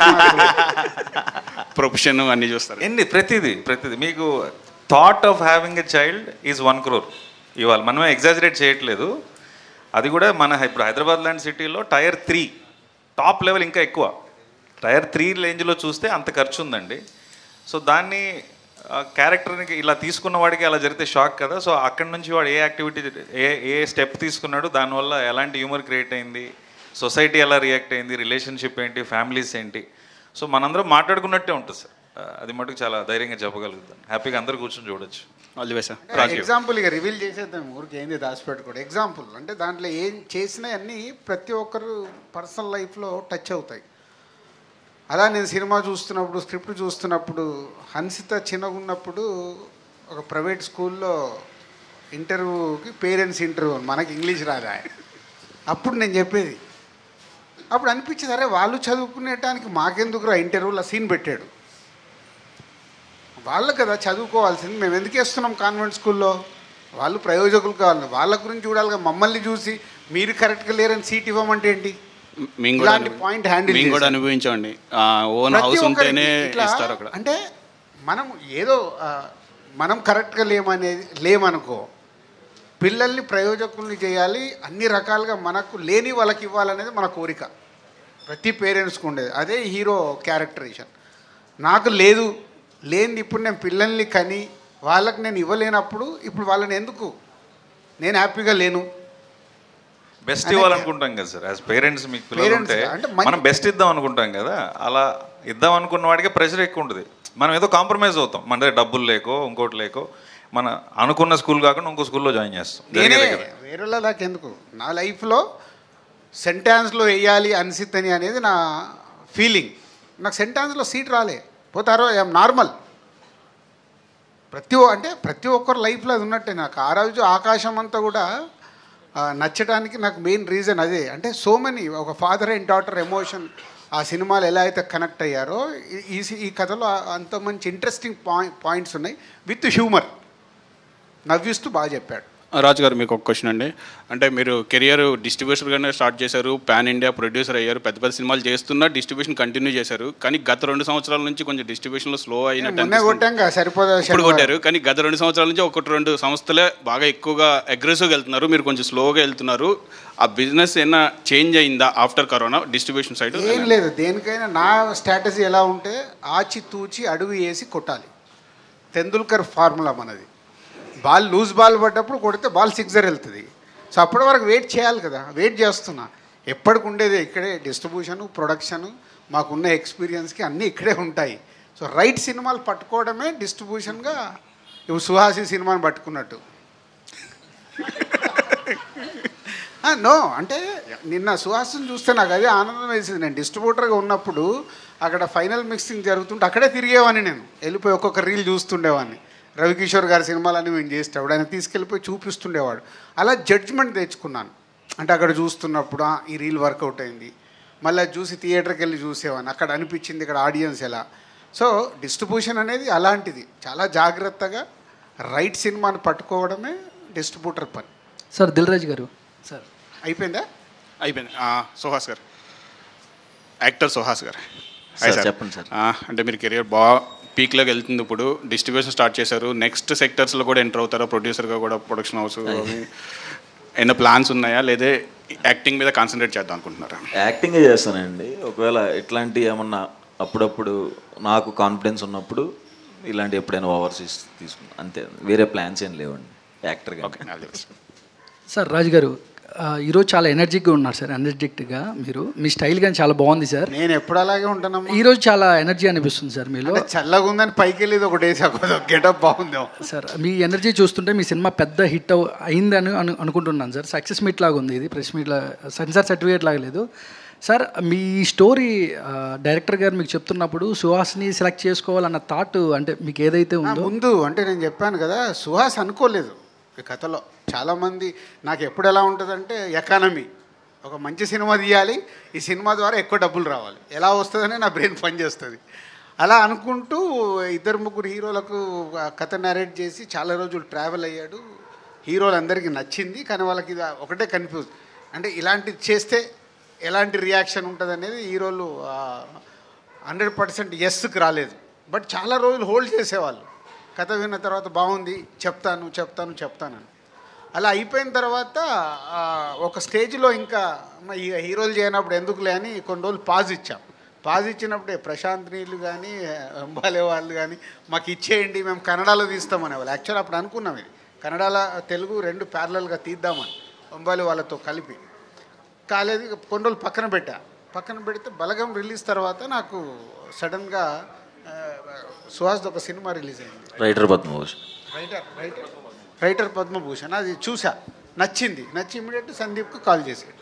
ప్రొఫెషన్ అన్నీ చూస్తారు ఎన్ని ప్రతిదీ ప్రతిదీ మీకు thought of having a child is one crore ఇవాళ మనమే ఎగ్జాజరేట్ చేయట్లేదు అది కూడా మన ఇప్పుడు హైదరాబాద్ లాంటి సిటీలో టైర్ త్రీ టాప్ లెవెల్ ఇంకా ఎక్కువ టైర్ త్రీ రేంజ్లో చూస్తే అంత ఖర్చు ఉందండి సో దాన్ని క్యారెక్టర్ని ఇలా తీసుకున్న వాడికి అలా జరిగితే షాక్ కదా సో అక్కడి నుంచి వాడు ఏ యాక్టివిటీ ఏ ఏ స్టెప్ తీసుకున్నాడు దానివల్ల ఎలాంటి హ్యూమర్ క్రియేట్ అయింది సొసైటీ ఎలా రియాక్ట్ అయింది రిలేషన్షిప్ ఏంటి ఫ్యామిలీస్ ఏంటి సో మనందరం మాట్లాడుకున్నట్టే ఉంటుంది సార్ ఆ, అది మటుకు చాలా ధైర్యంగా చెప్పగలుగుతాను హ్యాపీగా అందరూ కూర్చొని చూడొచ్చు all the best sir example ఇక రివీల్ చేసేద్దాం ఊరికి ఏంది దాచిపెట్టుకోడు ఎగ్జాంపుల్ అంటే దాంట్లో ఏం చేసినా అన్నీ ప్రతి ఒక్కరు పర్సనల్ లైఫ్లో టచ్ అవుతాయి అలా నేను సినిమా చూస్తున్నప్పుడు స్క్రిప్ట్ చూస్తున్నప్పుడు హన్సిత చిన్నగా ఉన్నప్పుడు ఒక ప్రైవేట్ స్కూల్లో ఇంటర్వ్యూకి పేరెంట్స్ ఇంటర్వ్యూ మనకి ఇంగ్లీష్ రాదా అప్పుడు నేను చెప్పేది అప్పుడు అనిపించింది అరే వాళ్ళు చదువుకునేటానికి మాకెందుకురా ఇంటర్వ్యూలో సీన్ పెట్టాడు వాళ్ళు కదా చదువుకోవాల్సింది మేము ఎందుకు వేస్తున్నాం కాన్వెంట్ స్కూల్లో వాళ్ళు ప్రయోజకులు కావాలి వాళ్ళ గురించి చూడాలి కదా. మమ్మల్ని చూసి మీరు కరెక్ట్గా లేరని సీట్ ఇవ్వమంటే ఏంటి మేము కూడా ఇలాంటి పాయింట్ హ్యాండిల్ మేము కూడా చేశారు. అనుభవించండి ఓన్ ప్రతి హౌస్ ఒక్కరికి ఉంటేనే ఇట్లా ఇస్తారు అక్కడ అంటే మనం ఏదో ఆ, మనం కరెక్ట్గా లేమనేది లేమనుకో పిల్లల్ని ప్రయోజకుల్ని చేయాలి అన్ని రకాలుగా మనకు లేని వాళ్ళకి ఇవ్వాలనేది మన కోరిక ప్రతి పేరెంట్స్కి ఉండేది అదే హీరో క్యారెక్టరేషన్ నాకు లేదు లేనిది ఇప్పుడు నేను పిల్లల్ని కని వాళ్ళకి నేను ఇవ్వలేనప్పుడు ఇప్పుడు వాళ్ళని ఎందుకు నేను హ్యాపీగా లేను బెస్ట్ ఇవ్వాలనుకుంటాం కదా సార్ యాజ్ పేరెంట్స్ మీకు పిల్లలు Parents ఉంటే గా, అంటే మంచి- మనం బెస్ట్ ఇద్దాం అనుకుంటాం కదా అలా ఇద్దాం అనుకున్న వాడికి ప్రెషర్ ఎక్కువ ఉంటుంది మనం ఏదో కాంప్రమైజ్ అవుతాం మన దగ్గర డబ్బులు లేకో ఇంకోటి లేకో మన అనుకున్న స్కూల్ కాకుండా ఇంకో స్కూల్లో జాయిన్ చేస్తాం నేనే జరిగే దగ్గర వేరేలా నాకెందుకు నా లైఫ్లో సెంటాన్స్లో వేయాలి అన్సిత్ అని అనేది నా ఫీలింగ్ నాకు సెంటాన్స్లో సీట్ రాలే పోతారో ఐఎమ్ నార్మల్ ప్రతి ఒ- అంటే ప్రతి ఒక్కరు లైఫ్లో అది ఉన్నట్టే నాకు ఆ రోజు ఆకాశం అంతా కూడా ఆ, నచ్చడానికి నాకు మెయిన్ రీజన్ అదే అంటే సో మెనీ ఒక ఫాదర్ అండ్ డాటర్ ఎమోషన్ ఆ సినిమాలు ఎలా అయితే కనెక్ట్ అయ్యారో ఈ- ఈ సి- ఈ కథలో ఆ- అంత మంచి ఇంట్రెస్టింగ్ పాయింట్ పాయింట్స్ ఉన్నాయి విత్ హ్యూమర్ నవ్విస్తూ బాగా చెప్పాడు రాజు గారు మీకు ఒక క్వశ్చన్ అండి అంటే మీరు కెరియర్ డిస్ట్రిబ్యూటర్గానే స్టార్ట్ చేశారు పాన్ ఇండియా ప్రొడ్యూసర్ అయ్యారు పెద్ద పెద్ద సినిమాలు చేస్తున్నా డిస్ట్రిబ్యూషన్ కంటిన్యూ చేశారు కానీ గత రెండు సంవత్సరాల నుంచి కొంచెం డిస్ట్రిబ్యూషన్లో స్లో అయినట్టు మొన్నే అనిపిస్తుంది. కొట్టాం కదా సరిపోదా ఇప్పుడు శనివారం. కొట్టారు కానీ గత రెండు సంవత్సరాల నుంచి ఒకటి రెండు సంస్థలే బాగా ఎక్కువగా అగ్రెసివ్గా వెళ్తున్నారు మీరు కొంచెం స్లోగా వెళ్తున్నారు ఆ బిజినెస్ ఏమైనా చేంజ్ అయిందా ఆఫ్టర్ కరోనా డిస్ట్రిబ్యూషన్ సైడ్ ఏం లేదు దేనికైనా నా స్ట్రాటజీ ఎలా ఉంటే ఆచి తూచి అడుగు వేసి కొట్టాలి తెందుల్కర్ ఫార్ములా మనది బాల్ లూజ్ బాల్ పడ్డప్పుడు కొడితే బాల్ సిక్సర్ వెళ్తుంది సో అప్పటి వరకు వెయిట్ చేయాలి కదా వెయిట్ చేస్తున్నా ఎప్పటికి ఉండేది ఇక్కడే డిస్ట్రిబ్యూషను ప్రొడక్షను మాకున్న ఎక్స్పీరియన్స్కి అన్నీ ఇక్కడే ఉంటాయి సో రైట్ సినిమాలు పట్టుకోవడమే డిస్ట్రిబ్యూషన్గా ఇప్పుడు సుహాసి సినిమాని పట్టుకున్నట్టు నో అంటే నిన్న సుహాసిని చూస్తే నాకు అదే ఆనందం వేసింది నేను డిస్ట్రిబ్యూటర్గా ఉన్నప్పుడు అక్కడ ఫైనల్ మిక్సింగ్ జరుగుతుంటే అక్కడే తిరిగేవాడిని నేను వెళ్ళిపోయి ఒక్కొక్క రీల్ చూస్తుండేవాడిని రవికిషోర్ గారి సినిమాలన్నీ మేము చేసేటప్పుడు ఆయన తీసుకెళ్ళిపోయి చూపిస్తుండేవాడు అలా జడ్జ్మెంట్ తెచ్చుకున్నాను అంటే అక్కడ చూస్తున్నప్పుడు "ఆ, ఈ రీల్ వర్కౌట్ అయింది మళ్ళీ అది చూసి థియేటర్కి వెళ్ళి చూసేవాడిని అక్కడ అనిపించింది ఇక్కడ ఆడియన్స్ ఎలా సో డిస్ట్రిబ్యూషన్ అనేది అలాంటిది చాలా జాగ్రత్తగా రైట్ సినిమాని పట్టుకోవడమే డిస్ట్రిబ్యూటర్ పని సార్ దిల్ రాజు గారు సార్ అయిపోయిందా అయిపోయింది ఆ, సుహాస్ గారు యాక్టర్ సుహాస్ గారు సార్, హాయ్ చెప్పండి సార్. ఆ, అంటే మీరు కెరియర్ బాగా పీక్లోకి వెళ్తుంది ఇప్పుడు డిస్ట్రిబ్యూషన్ స్టార్ట్ చేశారు నెక్స్ట్ సెక్టర్స్లో కూడా ఎంటర్ అవుతారా ప్రొడ్యూసర్గా కూడా ప్రొడక్షన్ హౌస్ ఏమైనా ప్లాన్స్ ఉన్నాయా లేదే యాక్టింగ్ మీద కాన్సన్ట్రేట్ చేద్దాం అనుకుంటున్నారా యాక్టింగే చేస్తానండి ఒకవేళ ఇట్లాంటి ఏమన్నా అప్పుడప్పుడు నాకు కాన్ఫిడెన్స్ ఉన్నప్పుడు ఇలాంటి ఎప్పుడైనా ఓవర్సీస్ తీసుకున్నా అంతే వేరే ప్లాన్స్ ఏం లేవండి యాక్టర్గా okay all the best sir Raju గారు ఆ, ఈరోజు చాలా ఎనర్జిక్గా ఉన్నారు సార్ ఎనర్జెటిక్గా మీరు మీ స్టైల్ కానీ చాలా బాగుంది సార్ నేను ఎప్పుడు అలాగే ఉంటానమ్మా ఈరోజు చాలా ఎనర్జీ అనిపిస్తుంది సార్ మీలో అంటే చల్లగా ఉందని పైకి వెళ్ళేది ఒకటి వేసి గెటప్ బాగుందేమో సార్ మీ ఎనర్జీ చూస్తుంటే మీ సినిమా పెద్ద హిట్ అవు అయిందని అను అనుకుంటున్నాను సార్ సక్సెస్ మీట్ లాగా ఉంది ఇది ప్రెస్ మీట్ సెన్సార్ సర్టిఫికేట్ లాగా లేదు సార్ మీ స్టోరీ ఆ, డైరెక్టర్ గారు మీకు చెప్తున్నప్పుడు సుహాస్ని సెలెక్ట్ చేసుకోవాలన్న థాట్ అంటే మీకు ఏదైతే ఆ, ఉందో ముందు అంటే నేను చెప్పాను కదా సుహాస్ అనుకోలేదు ఈ కథలో చాలామంది నాకు ఎప్పుడు ఎలా ఉంటుందంటే ఎకానమీ ఒక మంచి సినిమా తీయాలి ఈ సినిమా ద్వారా ఎక్కువ డబ్బులు రావాలి ఎలా వస్తుందని నా బ్రెయిన్ పనిచేస్తుంది అలా అనుకుంటూ ఇద్దరు ముగ్గురు హీరోలకు ఆ కథ నరేట్ చేసి చాలా రోజులు ట్రావెల్ అయ్యాడు హీరోలందరికీ నచ్చింది కానీ వాళ్ళకి ఇది ఒకటే కన్ఫ్యూజ్ అంటే ఇలాంటిది చేస్తే ఎలాంటి రియాక్షన్ ఉంటుంది అనేది హీరోలు హండ్రెడ్ పర్సెంట్ ఎస్కి రాలేదు బట్ చాలా రోజులు హోల్డ్ చేసేవాళ్ళు కథ విన్న తర్వాత బాగుంది చెప్తాను చెప్తాను చెప్తానని అలా అయిపోయిన తర్వాత ఆ, ఒక స్టేజ్లో ఇంకా మ- ఈ హీరోలు చేయనప్పుడు ఎందుకులే అని కొన్ని రోజులు పాజ్ ఇచ్చాం పాజ్ ఇచ్చినప్పుడే ప్రశాంత్ నీళ్ళు కానీ అంబాలే వాళ్ళు కానీ మాకు ఇచ్చేయండి మేము కన్నడలో తీస్తామనే వాళ్ళు యాక్చువల్ అప్పుడు అనుకున్నాం ఇది కన్నడలో తెలుగు రెండు ప్యారలల్గా తీద్దామని అంబాలి వాళ్ళతో కలిపి కాలేదు ఇక కొన్ని రోజులు పక్కన పెట్టా పక్కన పెడితే బలగం రిలీజ్ తర్వాత నాకు సడన్గా ఆ, సుహాస్ది ఒక సినిమా రిలీజ్ అయింది writer Padmabhushan writer writer writer Padmabhushan అది చూసా నచ్చింది నచ్చి ఇమీడియట్ సందీప్కి కాల్ చేశాడు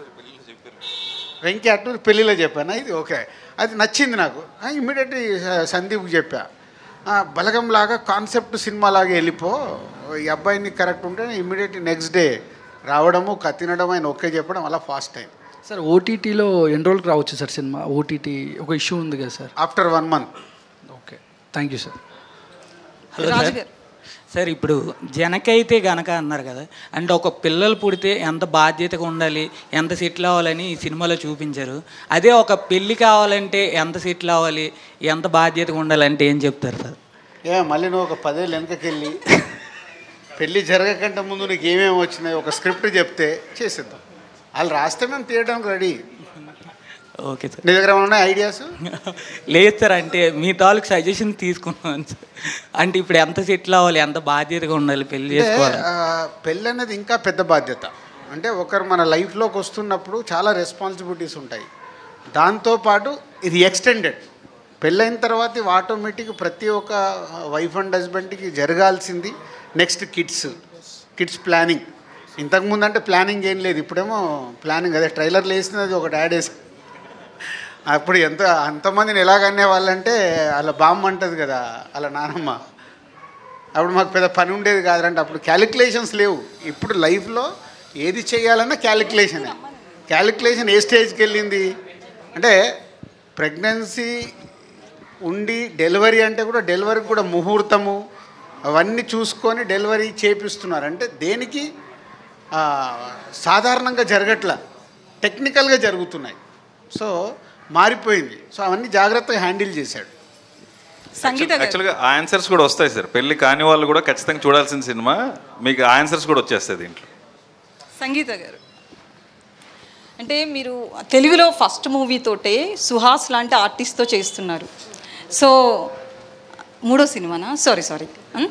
వెంకీ అటు పెళ్ళిలో చెప్పాను ఇది ఓకే అది నచ్చింది నాకు ఇమీడియట్ సందీప్కి చెప్పా ఆ, బలగంలాగా కాన్సెప్ట్ సినిమా లాగా వెళ్ళిపో ఈ అబ్బాయిని కరెక్ట్ ఉంటే ఇమీడియట్ నెక్స్ట్ డే రావడము క- తినడం ఆయన ఓకే చెప్పడం అలా ఫాస్ట్ టైం సార్ ఓటీటీలో ఎన్ని రోజులకు రావచ్చు సార్ సినిమా ఓటీటీ ఒక ఇష్యూ ఉంది కదా sir after one month okay thank you sir hello Raju sir గారు. సార్ ఇప్పుడు జనకైతే గనక అన్నారు కదా అంటే ఒక పిల్లలు పుడితే ఎంత బాధ్యతగా ఉండాలి ఎంత సెటిల్ అవ్వాలని ఈ సినిమాలో చూపించారు అదే ఒక పెళ్ళి కావాలంటే ఎంత సెటిల్ అవ్వాలి ఎంత బాధ్యతగా ఉండాలంటే ఏం చెప్తారు సార్ ఏ మళ్ళీ నువ్వు ఒక పదేళ్ళు వెనకకెళ్ళి పెళ్ళి జరగకంటే ముందు నీకు ఏమేమి వచ్చినాయి ఒక స్క్రిప్ట్ చెప్తే చేసేద్దాం వాళ్ళు రాస్తే మేము తీయడానికి రెడీ ఓకే సార్ నీ దగ్గర ఏమైనా ఉన్నాయి ఐడియాస్ లేదు సార్ అంటే మీ తాలూకు సజెషన్ తీసుకున్నాను సార్ అంటే ఇప్పుడు ఎంత సెటిల్ అవ్వాలి ఎంత బాధ్యతగా ఉండాలి పెళ్లి చేసుకోవాలి పెళ్ళి అనేది ఇంకా పెద్ద బాధ్యత అంటే ఒకరు మన లైఫ్లోకి వస్తున్నప్పుడు చాలా రెస్పాన్సిబిలిటీస్ ఉంటాయి దాంతోపాటు ఇది ఎక్స్టెండెడ్ పెళ్ళైన తర్వాత ఇవి ఆటోమేటిక్ ప్రతి ఒక్క వైఫ్ అండ్ హస్బెండ్కి జరగాల్సింది నెక్స్ట్ కిడ్స్ కిడ్స్ ప్లానింగ్ ఇంతకుముందు అంటే ప్లానింగ్ ఏం లేదు ఇప్పుడేమో ప్లానింగ్ అదే ట్రైలర్లు వేసినది ఒకటి యాడ్ వేసి అప్పుడు ఎంత అంతమందిని ఎలాగనే వాళ్ళంటే అలా బామ్మ అంటది కదా అలా నానమ్మ అప్పుడు మాకు పెద్ద పని ఉండేది కాదంటే అప్పుడు క్యాలిక్యులేషన్స్ లేవు ఇప్పుడు లైఫ్లో ఏది చేయాలన్నా క్యాలిక్యులేషన్ క్యాలిక్యులేషన్ ఏ స్టేజ్కి వెళ్ళింది అంటే ప్రెగ్నెన్సీ ఉండి డెలివరీ అంటే కూడా డెలివరీకి కూడా ముహూర్తము అవన్నీ చూసుకొని డెలివరీ చేపిస్తున్నారు అంటే దేనికి ఆ, సాధారణంగా జరగట్ల టెక్నికల్గా జరుగుతున్నాయి సో మారిపోయింది సో అవన్నీ జాగ్రత్తగా హ్యాండిల్ చేశాడు సంగీత గారు యాక్చువల్గా ఆ ఆన్సర్స్ కూడా వస్తాయి సార్ పెళ్లి కాని వాళ్ళు కూడా ఖచ్చితంగా చూడాల్సిన సినిమా మీకు ఆ ఆన్సర్స్ కూడా వచ్చేస్తాయి దీంట్లో సంగీత గారు అంటే మీరు తెలుగులో ఫస్ట్ మూవీ తోటే సుహాస్ లాంటి ఆర్టిస్ట్తో చేస్తున్నారు సో మూడో సినిమానా సారీ సారీ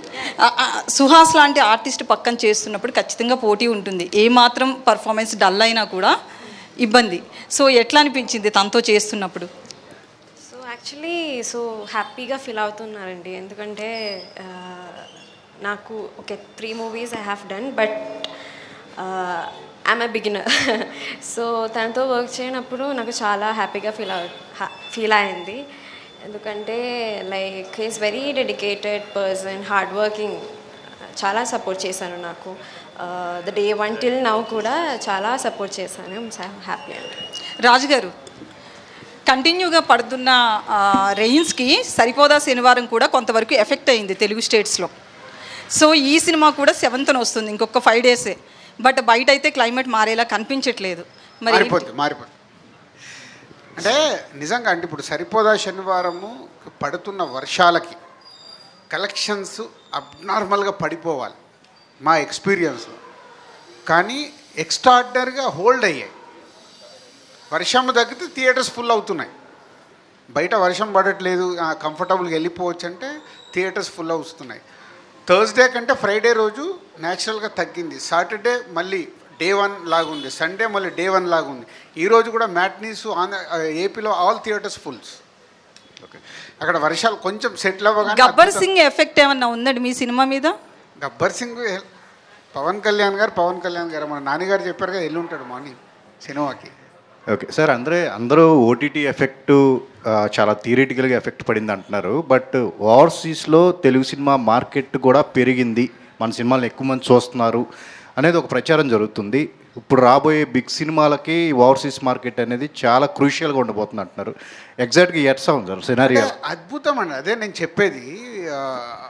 సుహాస్ లాంటి ఆర్టిస్ట్ పక్కన చేస్తున్నప్పుడు ఖచ్చితంగా పోటీ ఉంటుంది ఏ మాత్రం పర్ఫార్మెన్స్ డల్ అయినా కూడా ఇబ్బంది సో ఎట్లా అనిపించింది తనతో చేస్తున్నప్పుడు సో యాక్చువల్లీ సో హ్యాపీగా ఫీల్ అవుతున్నారండి ఎందుకంటే ఆ, నాకు okay three movies I have done but I'm a beginner so తనతో వర్క్ చేయనప్పుడు నాకు చాలా హ్యాపీగా ఫీల్ అవు ఫీల్ అయింది ఎందుకంటే like is very dedicated person hard working చాలా సపోర్ట్ చేశాను నాకు the day one till now కూడా చాలా సపోర్ట్ చేశాను హ్యాపీ అండి రాజుగారు కంటిన్యూగా పడుతున్న రెయిన్స్కి సరిపోదా శనివారం కూడా కొంతవరకు ఎఫెక్ట్ అయింది తెలుగు స్టేట్స్లో సో ఈ సినిమా కూడా సెవెంత్న వస్తుంది ఇంకొక ఫైవ్ డేసే బట్ బయట అయితే క్లైమేట్ మారేలా కనిపించట్లేదు మరి మారిపోద్ది మారిపోద్ది అంటే నిజంగా అంటే ఇప్పుడు సరిపోదా శనివారము పడుతున్న వర్షాలకి కలెక్షన్స్ అబ్నార్మల్గా పడిపోవాలి మా ఎక్స్పీరియన్స్లో కానీ ఎక్స్ట్రాడినరీగా హోల్డ్ అయ్యాయి వర్షం తగ్గితే థియేటర్స్ ఫుల్ అవుతున్నాయి బయట వర్షం పడట్లేదు కంఫర్టబుల్గా వెళ్ళిపోవచ్చు అంటే థియేటర్స్ ఫుల్ అవుతున్నాయి థర్స్డే కంటే ఫ్రైడే రోజు న్యాచురల్గా తగ్గింది సాటర్డే మళ్ళీ డే వన్ లాగుంది సండే మళ్ళీ డే వన్ లాగుంది ఈ రోజు కూడా మ్యాట్నీస్ ఆంధ్ర ఏపీలో ఆల్ థియేటర్స్ ఫుల్స్ ఓకే అక్కడ వర్షాలు కొంచెం సెటిల్ అవ్వగానే గబ్బర్ అద్భుతం- సింగ్ ఎఫెక్ట్ ఏమన్నా ఉందండి మీ సినిమా మీద గబ్బర్ సింగ్ పవన్ కళ్యాణ్ గారు పవన్ కళ్యాణ్ గారు మన నాన్నగారు చెప్పారు కదా వెళ్ళి ఉంటాడు మార్నింగ్ సినిమాకి ఓకే సార్ అందరే అందరూ ఓటీటీ ఎఫెక్ట్ చాలా థియరిటికల్గా ఎఫెక్ట్ పడింది అంటున్నారు బట్ ఓవర్సీస్లో తెలుగు సినిమా మార్కెట్ కూడా పెరిగింది మన సినిమాలను ఎక్కువ మంది చూస్తున్నారు అనేది ఒక ప్రచారం జరుగుతుంది ఇప్పుడు రాబోయే బిగ్ సినిమాలకి ఓవర్సీస్ మార్కెట్ అనేది చాలా క్రూషియల్గా ఉండబోతుంది అంటున్నారు ఎగ్జాక్ట్గా ఎట్సా ఉంది సార్ సినారియో అంటే అద్భుతం అండి అదే నేను చెప్పేది ఆ,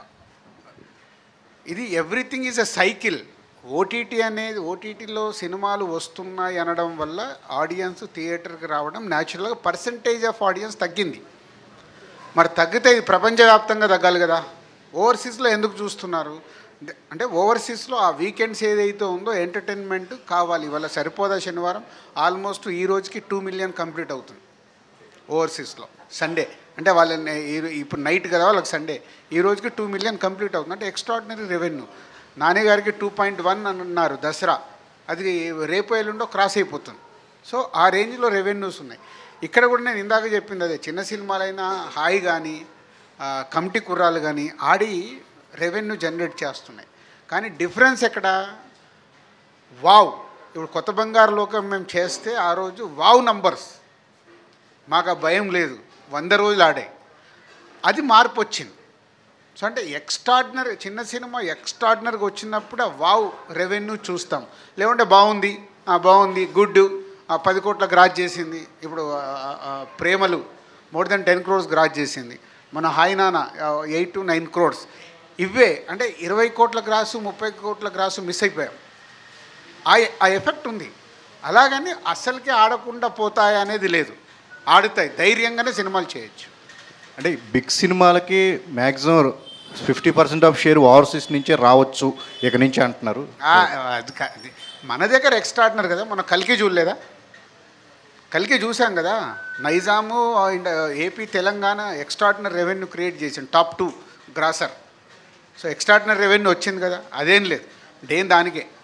ఇది everything is a cycle OTT అనేది ఓటీటీలో సినిమాలు వస్తున్నాయి అనడం వల్ల ఆడియన్స్ థియేటర్కి రావడం న్యాచురల్గా పర్సంటేజ్ ఆఫ్ ఆడియన్స్ తగ్గింది మరి తగ్గితే ఇది ప్రపంచవ్యాప్తంగా తగ్గాలి కదా ఓవర్సీస్లో ఎందుకు చూస్తున్నారు అంటే- అంటే ఓవర్సీస్లో ఆ వీకెండ్స్ ఏదైతే ఉందో ఎంటర్టైన్మెంట్ కావాలి ఇవాళ సరిపోదా శనివారం ఆల్మోస్ట్ ఈ రోజుకి టూ మిలియన్ కంప్లీట్ అవుతుంది ఓవర్సీస్లో సండే అంటే వాళ్ళని ఈ- ఇప్పుడు నైట్ కదా వాళ్ళకి సండే ఈ రోజుకి టూ మిలియన్ కంప్లీట్ అవుతుంది అంటే ఎక్స్ట్రాడినరీ రెవెన్యూ నాని గారికి టూ పాయింట్ వన్ అని అన్నారు దసరా అది రేపు ఎల్లుండో క్రాస్ అయిపోతుంది సో ఆ రేంజ్లో రెవెన్యూస్ ఉన్నాయి ఇక్కడ కూడా నేను ఇందాక చెప్పింది అదే చిన్న సినిమాలైనా హాయ్ కానీ కమిటీ కుర్రాలు కానీ ఆడి రెవెన్యూ జనరేట్ చేస్తున్నాయి కానీ డిఫరెన్స్ ఎక్కడ వావ్ ఇప్పుడు కొత్త బంగారు లోకం మేము చేస్తే ఆ రోజు వావ్ నంబర్స్ మాకు ఆ భయం లేదు వంద రోజులు ఆడాయి అది మార్పు వచ్చింది సో అంటే ఎక్స్ట్రాడినరీ చిన్న సినిమా ఎక్స్ట్రాడినరీగా వచ్చినప్పుడు ఆ వావ్ రెవెన్యూ చూస్తాం లేకుంటే బాగుంది ఆ, బాగుంది గుడ్ ఆ, పది కోట్ల గ్రాజ్ చేసింది ఇప్పుడు ఆ, ఆ, Premalu more than ten crores gross చేసింది మన Hi Nanna eight to nine crores ఇవే అంటే ఇరవై కోట్ల గ్రాసు ముప్పై కోట్ల గ్రాసు మిస్ అయిపోయాం ఆ ఆ ఎఫెక్ట్ ఉంది అలాగని అస్సలకి ఆడకుండా పోతాయి అనేది లేదు ఆడుతాయి ధైర్యంగానే సినిమాలు చేయొచ్చు అంటే బిగ్ సినిమాలకి maximum fifty percent of share overseas నుంచే రావచ్చు ఇక నుంచి అంటున్నారు ఆ, అది కా- అది మన దగ్గర ఎక్స్ట్రాడినర్ కదా మనం కలికి చూడలేదా కలికి చూసాం కదా Nizam and AP Telangana extraordinary revenue create చేసింది top two grosser so extraordinary revenue వచ్చింది కదా అదేం లేదు దేని దానికే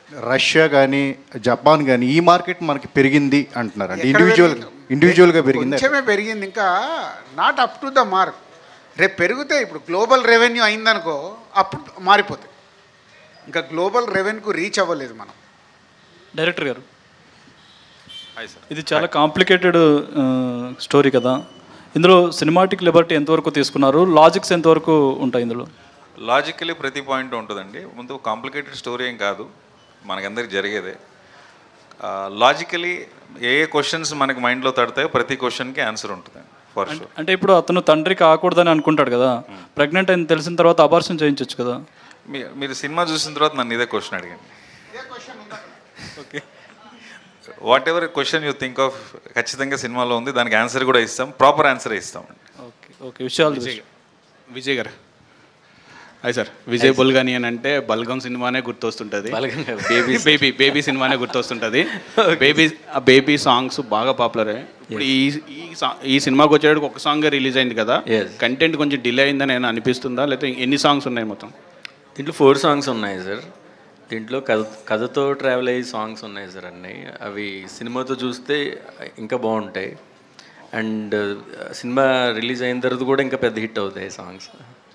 రష్యా కానీ జపాన్ కానీ ఈ మార్కెట్ మనకి పెరిగింది అంటున్నారు అంటే ఎక్కడ ఇండివిజువల్ పెరిగింది? ఇండివిజువల్గా పెరిగింది కొంచెమే పెరిగింది ఇంకా not up to the mark రేపు పెరిగితే ఇప్పుడు గ్లోబల్ రెవెన్యూ అయిందనుకో అప్పుడు మారిపోతాయి ఇంకా గ్లోబల్ రెవెన్యూకు రీచ్ అవ్వలేదు మనం డైరెక్టర్ గారు ఇది చాలా కాంప్లికేటెడ్ స్టోరీ కదా ఇందులో సినిమాటిక్ లిబర్టీ ఎంతవరకు తీసుకున్నారు లాజిక్స్ ఎంతవరకు ఉంటాయి ఇందులో లాజికలీ ప్రతి పాయింట్ ఉంటుందండి ముందు కాంప్లికేటెడ్ స్టోరీ ఏం కాదు మనకందరికి జరిగేదే లాజికలీ ఏ ఏ క్వశ్చన్స్ మనకి మైండ్లో తడతాయో ప్రతి క్వశ్చన్కి ఆన్సర్ ఉంటుంది ఫర్ షూర్ అంటే ఇప్పుడు అతను తండ్రి కాకూడదని అనుకుంటాడు కదా ప్రెగ్నెంట్ అని తెలిసిన తర్వాత అబార్షన్ చేయించవచ్చు కదా మీ- మీరు సినిమా చూసిన తర్వాత నన్ను ఇదే క్వశ్చన్ అడిగండి okay whatever question you think of ఖచ్చితంగా సినిమాలో ఉంది దానికి ఆన్సర్ కూడా ఇస్తాం ప్రాపర్ ఆన్సర్ ఇస్తాం ఓకే ఓకే విషయాలు విజయ్ విజయ్ గారు అదే సార్ విజయ్ బుల్గాని అని అంటే బల్గం సినిమానే గుర్తొస్తుంటుంది బల్గం కాదు, బేబీ బేబీ బేబీ సినిమానే గుర్తొస్తుంటుంది బేబీ ఆ బేబీ సాంగ్స్ బాగా పాపులర్ ఇప్పుడు ఈ ఈ song- ఈ సినిమాకి వచ్చేటప్పుడు ఒక సాంగ్ రిలీజ్ అయింది కదా కంటెంట్ కొంచెం డిలే అయిందని ఏమైనా అనిపిస్తుందా లేకపోతే ఎన్ని సాంగ్స్ ఉన్నాయి మొత్తం దీంట్లో ఫోర్ సాంగ్స్ ఉన్నాయి సార్ దీంట్లో కథ కథతో ట్రావెల్ అయ్యే సాంగ్స్ ఉన్నాయి సార్ అన్నీ అవి సినిమాతో చూస్తే ఇంకా బాగుంటాయి అండ్ సినిమా రిలీజ్ అయిన తర్వాత కూడా ఇంకా పెద్ద హిట్ అవుతాయి సాంగ్స్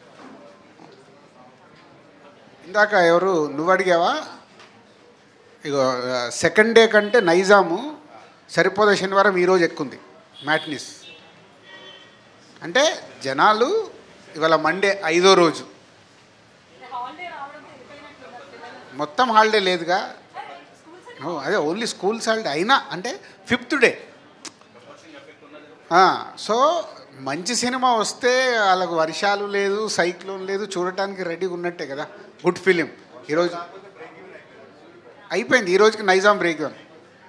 ఇందాక ఎవరు నువ్వు అడిగావా ఇగో సెకండ్ డే కంటే నైజాము సరిపోద శనివారం ఈరోజు ఎక్కుంది మ్యాట్నిస్ అంటే జనాలు ఇవాళ మండే ఐదో రోజు మొత్తం హాలిడే లేదుగా ఓ, అదే ఓన్లీ స్కూల్స్ హాలిడే అయినా అంటే ఫిఫ్త్ డే సో మంచి సినిమా వస్తే వాళ్ళకు వర్షాలు లేదు సైక్లోన్ లేదు చూడటానికి రెడీగా ఉన్నట్టే కదా గుడ్ ఫిలిం ఈరోజు అయిపోయింది ఈ రోజుకి నైజాం బ్రేక్ ఇవ్వను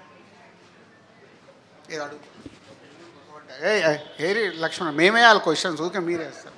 ఏదో అడుగు ఏ ఏ, ఏరి లక్ష్మణ మేమే వాళ్ళ క్వశ్చన్స్ ఊరికే మీరే వేస్తారు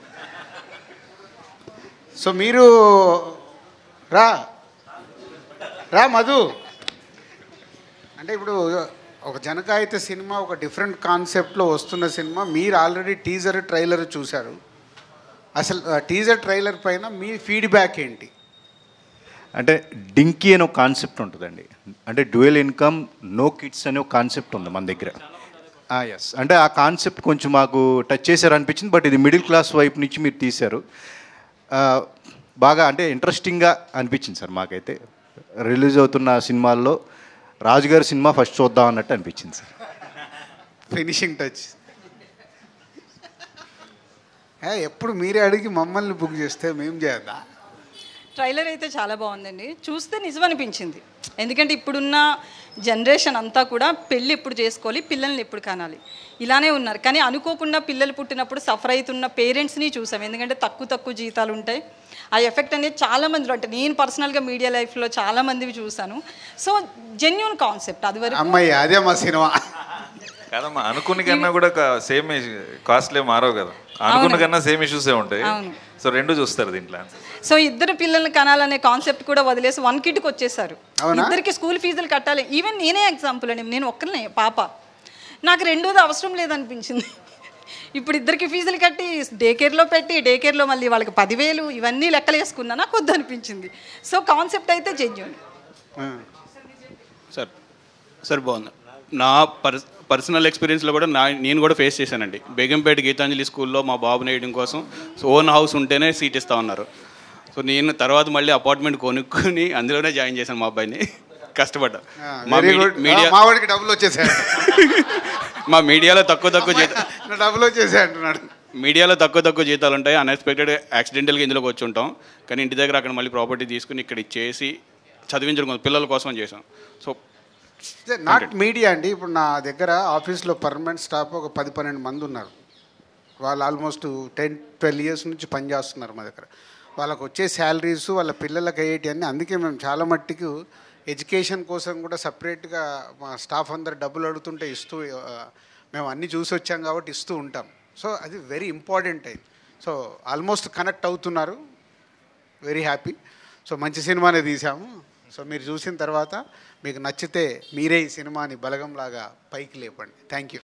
సో మీరు రా రా మధు అంటే ఇప్పుడు ఒక జనకాయిత సినిమా ఒక డిఫరెంట్ కాన్సెప్ట్లో వస్తున్న సినిమా మీరు ఆల్రెడీ టీజర్ ట్రైలర్ చూశారు అసలు టీజర్ ట్రైలర్ పైన మీ ఫీడ్బ్యాక్ ఏంటి అంటే డింకీ అనే ఒక కాన్సెప్ట్ ఉంటుందండి అంటే డ్యూయల్ ఇన్కమ్ నో కిడ్స్ అనే ఒక కాన్సెప్ట్ ఉంది మన దగ్గర ఎస్ అంటే ఆ కాన్సెప్ట్ కొంచెం మాకు టచ్ చేశారు అనిపించింది బట్ ఇది మిడిల్ క్లాస్ వైపు నుంచి మీరు తీశారు ఆ, బాగా అంటే ఇంట్రెస్టింగ్గా అనిపించింది సార్ మాకైతే రిలీజ్ అవుతున్న సినిమాల్లో రాజుగారి సినిమా ఫస్ట్ చూద్దాం అన్నట్టు అనిపించింది సార్ ఫినిషింగ్ టచ్ ఏ, ఎప్పుడు మీరే అడిగి మమ్మల్ని బుక్ చేస్తే మేము చేద్దా ట్రైలర్ అయితే చాలా బాగుందండి చూస్తే నిజం అనిపించింది ఎందుకంటే ఇప్పుడున్న జనరేషన్ అంతా కూడా పెళ్ళి ఎప్పుడు చేసుకోవాలి పిల్లల్ని ఎప్పుడు కనాలి ఇలానే ఉన్నారు కానీ అనుకోకుండా పిల్లలు పుట్టినప్పుడు సఫర్ అవుతున్న పేరెంట్స్ని చూసాం ఎందుకంటే తక్కువ తక్కువ జీతాలు ఉంటాయి ఆ ఎఫెక్ట్ అనేది చాలా మందిలో అంటే నేను పర్సనల్గా మీడియా లైఫ్లో చాలా మందివి చూశాను సో జెన్యున్ కాన్సెప్ట్ అది వరకు అమ్మాయి అదే మా సినిమా కాదమ్మా అనుకున్న కన్నా కూడా సేమ్ కాస్ట్లే మారవు కదా అనుకున్న కన్నా సేమ్ ఇష్యూసే ఉంటాయి అవును. సో రెండు చూస్తారు దీంట్లో సో ఇద్దరు పిల్లల్ని కనాలనే కాన్సెప్ట్ కూడా వదిలేసి వన్ కిడ్కి వచ్చేసారు అవునా? ఇద్దరికి స్కూల్ ఫీజులు కట్టాలి ఈవెన్ నేనే ఎగ్జాంపుల్ అండి నేను ఒక్కరినే పాప నాకు రెండోది అవసరం లేదనిపించింది ఇప్పుడు ఇద్దరికి ఫీజులు కట్టి డే కేర్లో పెట్టి డే కేర్లో మళ్ళీ వాళ్ళకి పదివేలు ఇవన్నీ లెక్కలు వేసుకున్నా నాకు వద్దు అనిపించింది సో కాన్సెప్ట్ అయితే జెన్యున్ సార్ సార్ బాగుంది నా పర్స్ పర్సనల్ ఎక్స్పీరియన్స్లో కూడా నా నేను కూడా ఫేస్ చేశానండి బేగంపేట గీతాంజలి స్కూల్లో మా బాబుని వేయడం కోసం సో ఓన్ హౌస్ ఉంటేనే సీట్ ఇస్తా ఉన్నారు సో నేను తర్వాత మళ్ళీ అపార్ట్మెంట్ కొనుక్కొని అందులోనే జాయిన్ చేశాను మా అబ్బాయిని కష్టపడ్డా మా వెరీ మీడి- గుడ్ మీడియా మా వాడికి డబ్బులు వచ్చేసాయి మా మీడియాలో తక్కువ తక్కువ జీతం నా డబ్బులు వచ్చేసాయి అంటున్నాడు మీడియాలో తక్కువ తక్కువ జీతాలు ఉంటాయి అన్ఎక్స్పెక్టెడ్ యాక్సిడెంటల్గా ఇందులోకి వచ్చి ఉంటాం కానీ ఇంటి దగ్గర అక్కడ మళ్ళీ ప్రాపర్టీ తీసుకుని ఇక్కడ ఇచ్చేసి చదివించడం కోసం పిల్లల కోసం చేసాం సో నాట్ మీడియా అండి ఇప్పుడు నా దగ్గర ఆఫీస్లో పర్మనెంట్ స్టాఫ్ ఒక పది పన్నెండు మంది ఉన్నారు వాళ్ళు ఆల్మోస్ట్ టెన్ ట్వెల్వ్ ఇయర్స్ నుంచి పనిచేస్తున్నారు మా దగ్గర వాళ్ళకు వచ్చే శాలరీస్ వాళ్ళ పిల్లలకి అయ్యేటి అన్నీ అందుకే మేము చాలా మట్టికి ఎడ్యుకేషన్ కోసం కూడా సపరేట్గా మా స్టాఫ్ అందరు డబ్బులు అడుగుతుంటే ఇస్తూ ఆ, మేము అన్నీ చూసి వచ్చాం కాబట్టి ఇస్తూ ఉంటాం సో అది వెరీ ఇంపార్టెంట్ అయింది సో ఆల్మోస్ట్ కనెక్ట్ అవుతున్నారు వెరీ హ్యాపీ సో మంచి సినిమానే తీసాము సో మీరు చూసిన తర్వాత మీకు నచ్చితే మీరే ఈ సినిమాని బలగంలాగా పైకి లేపండి థ్యాంక్ యూ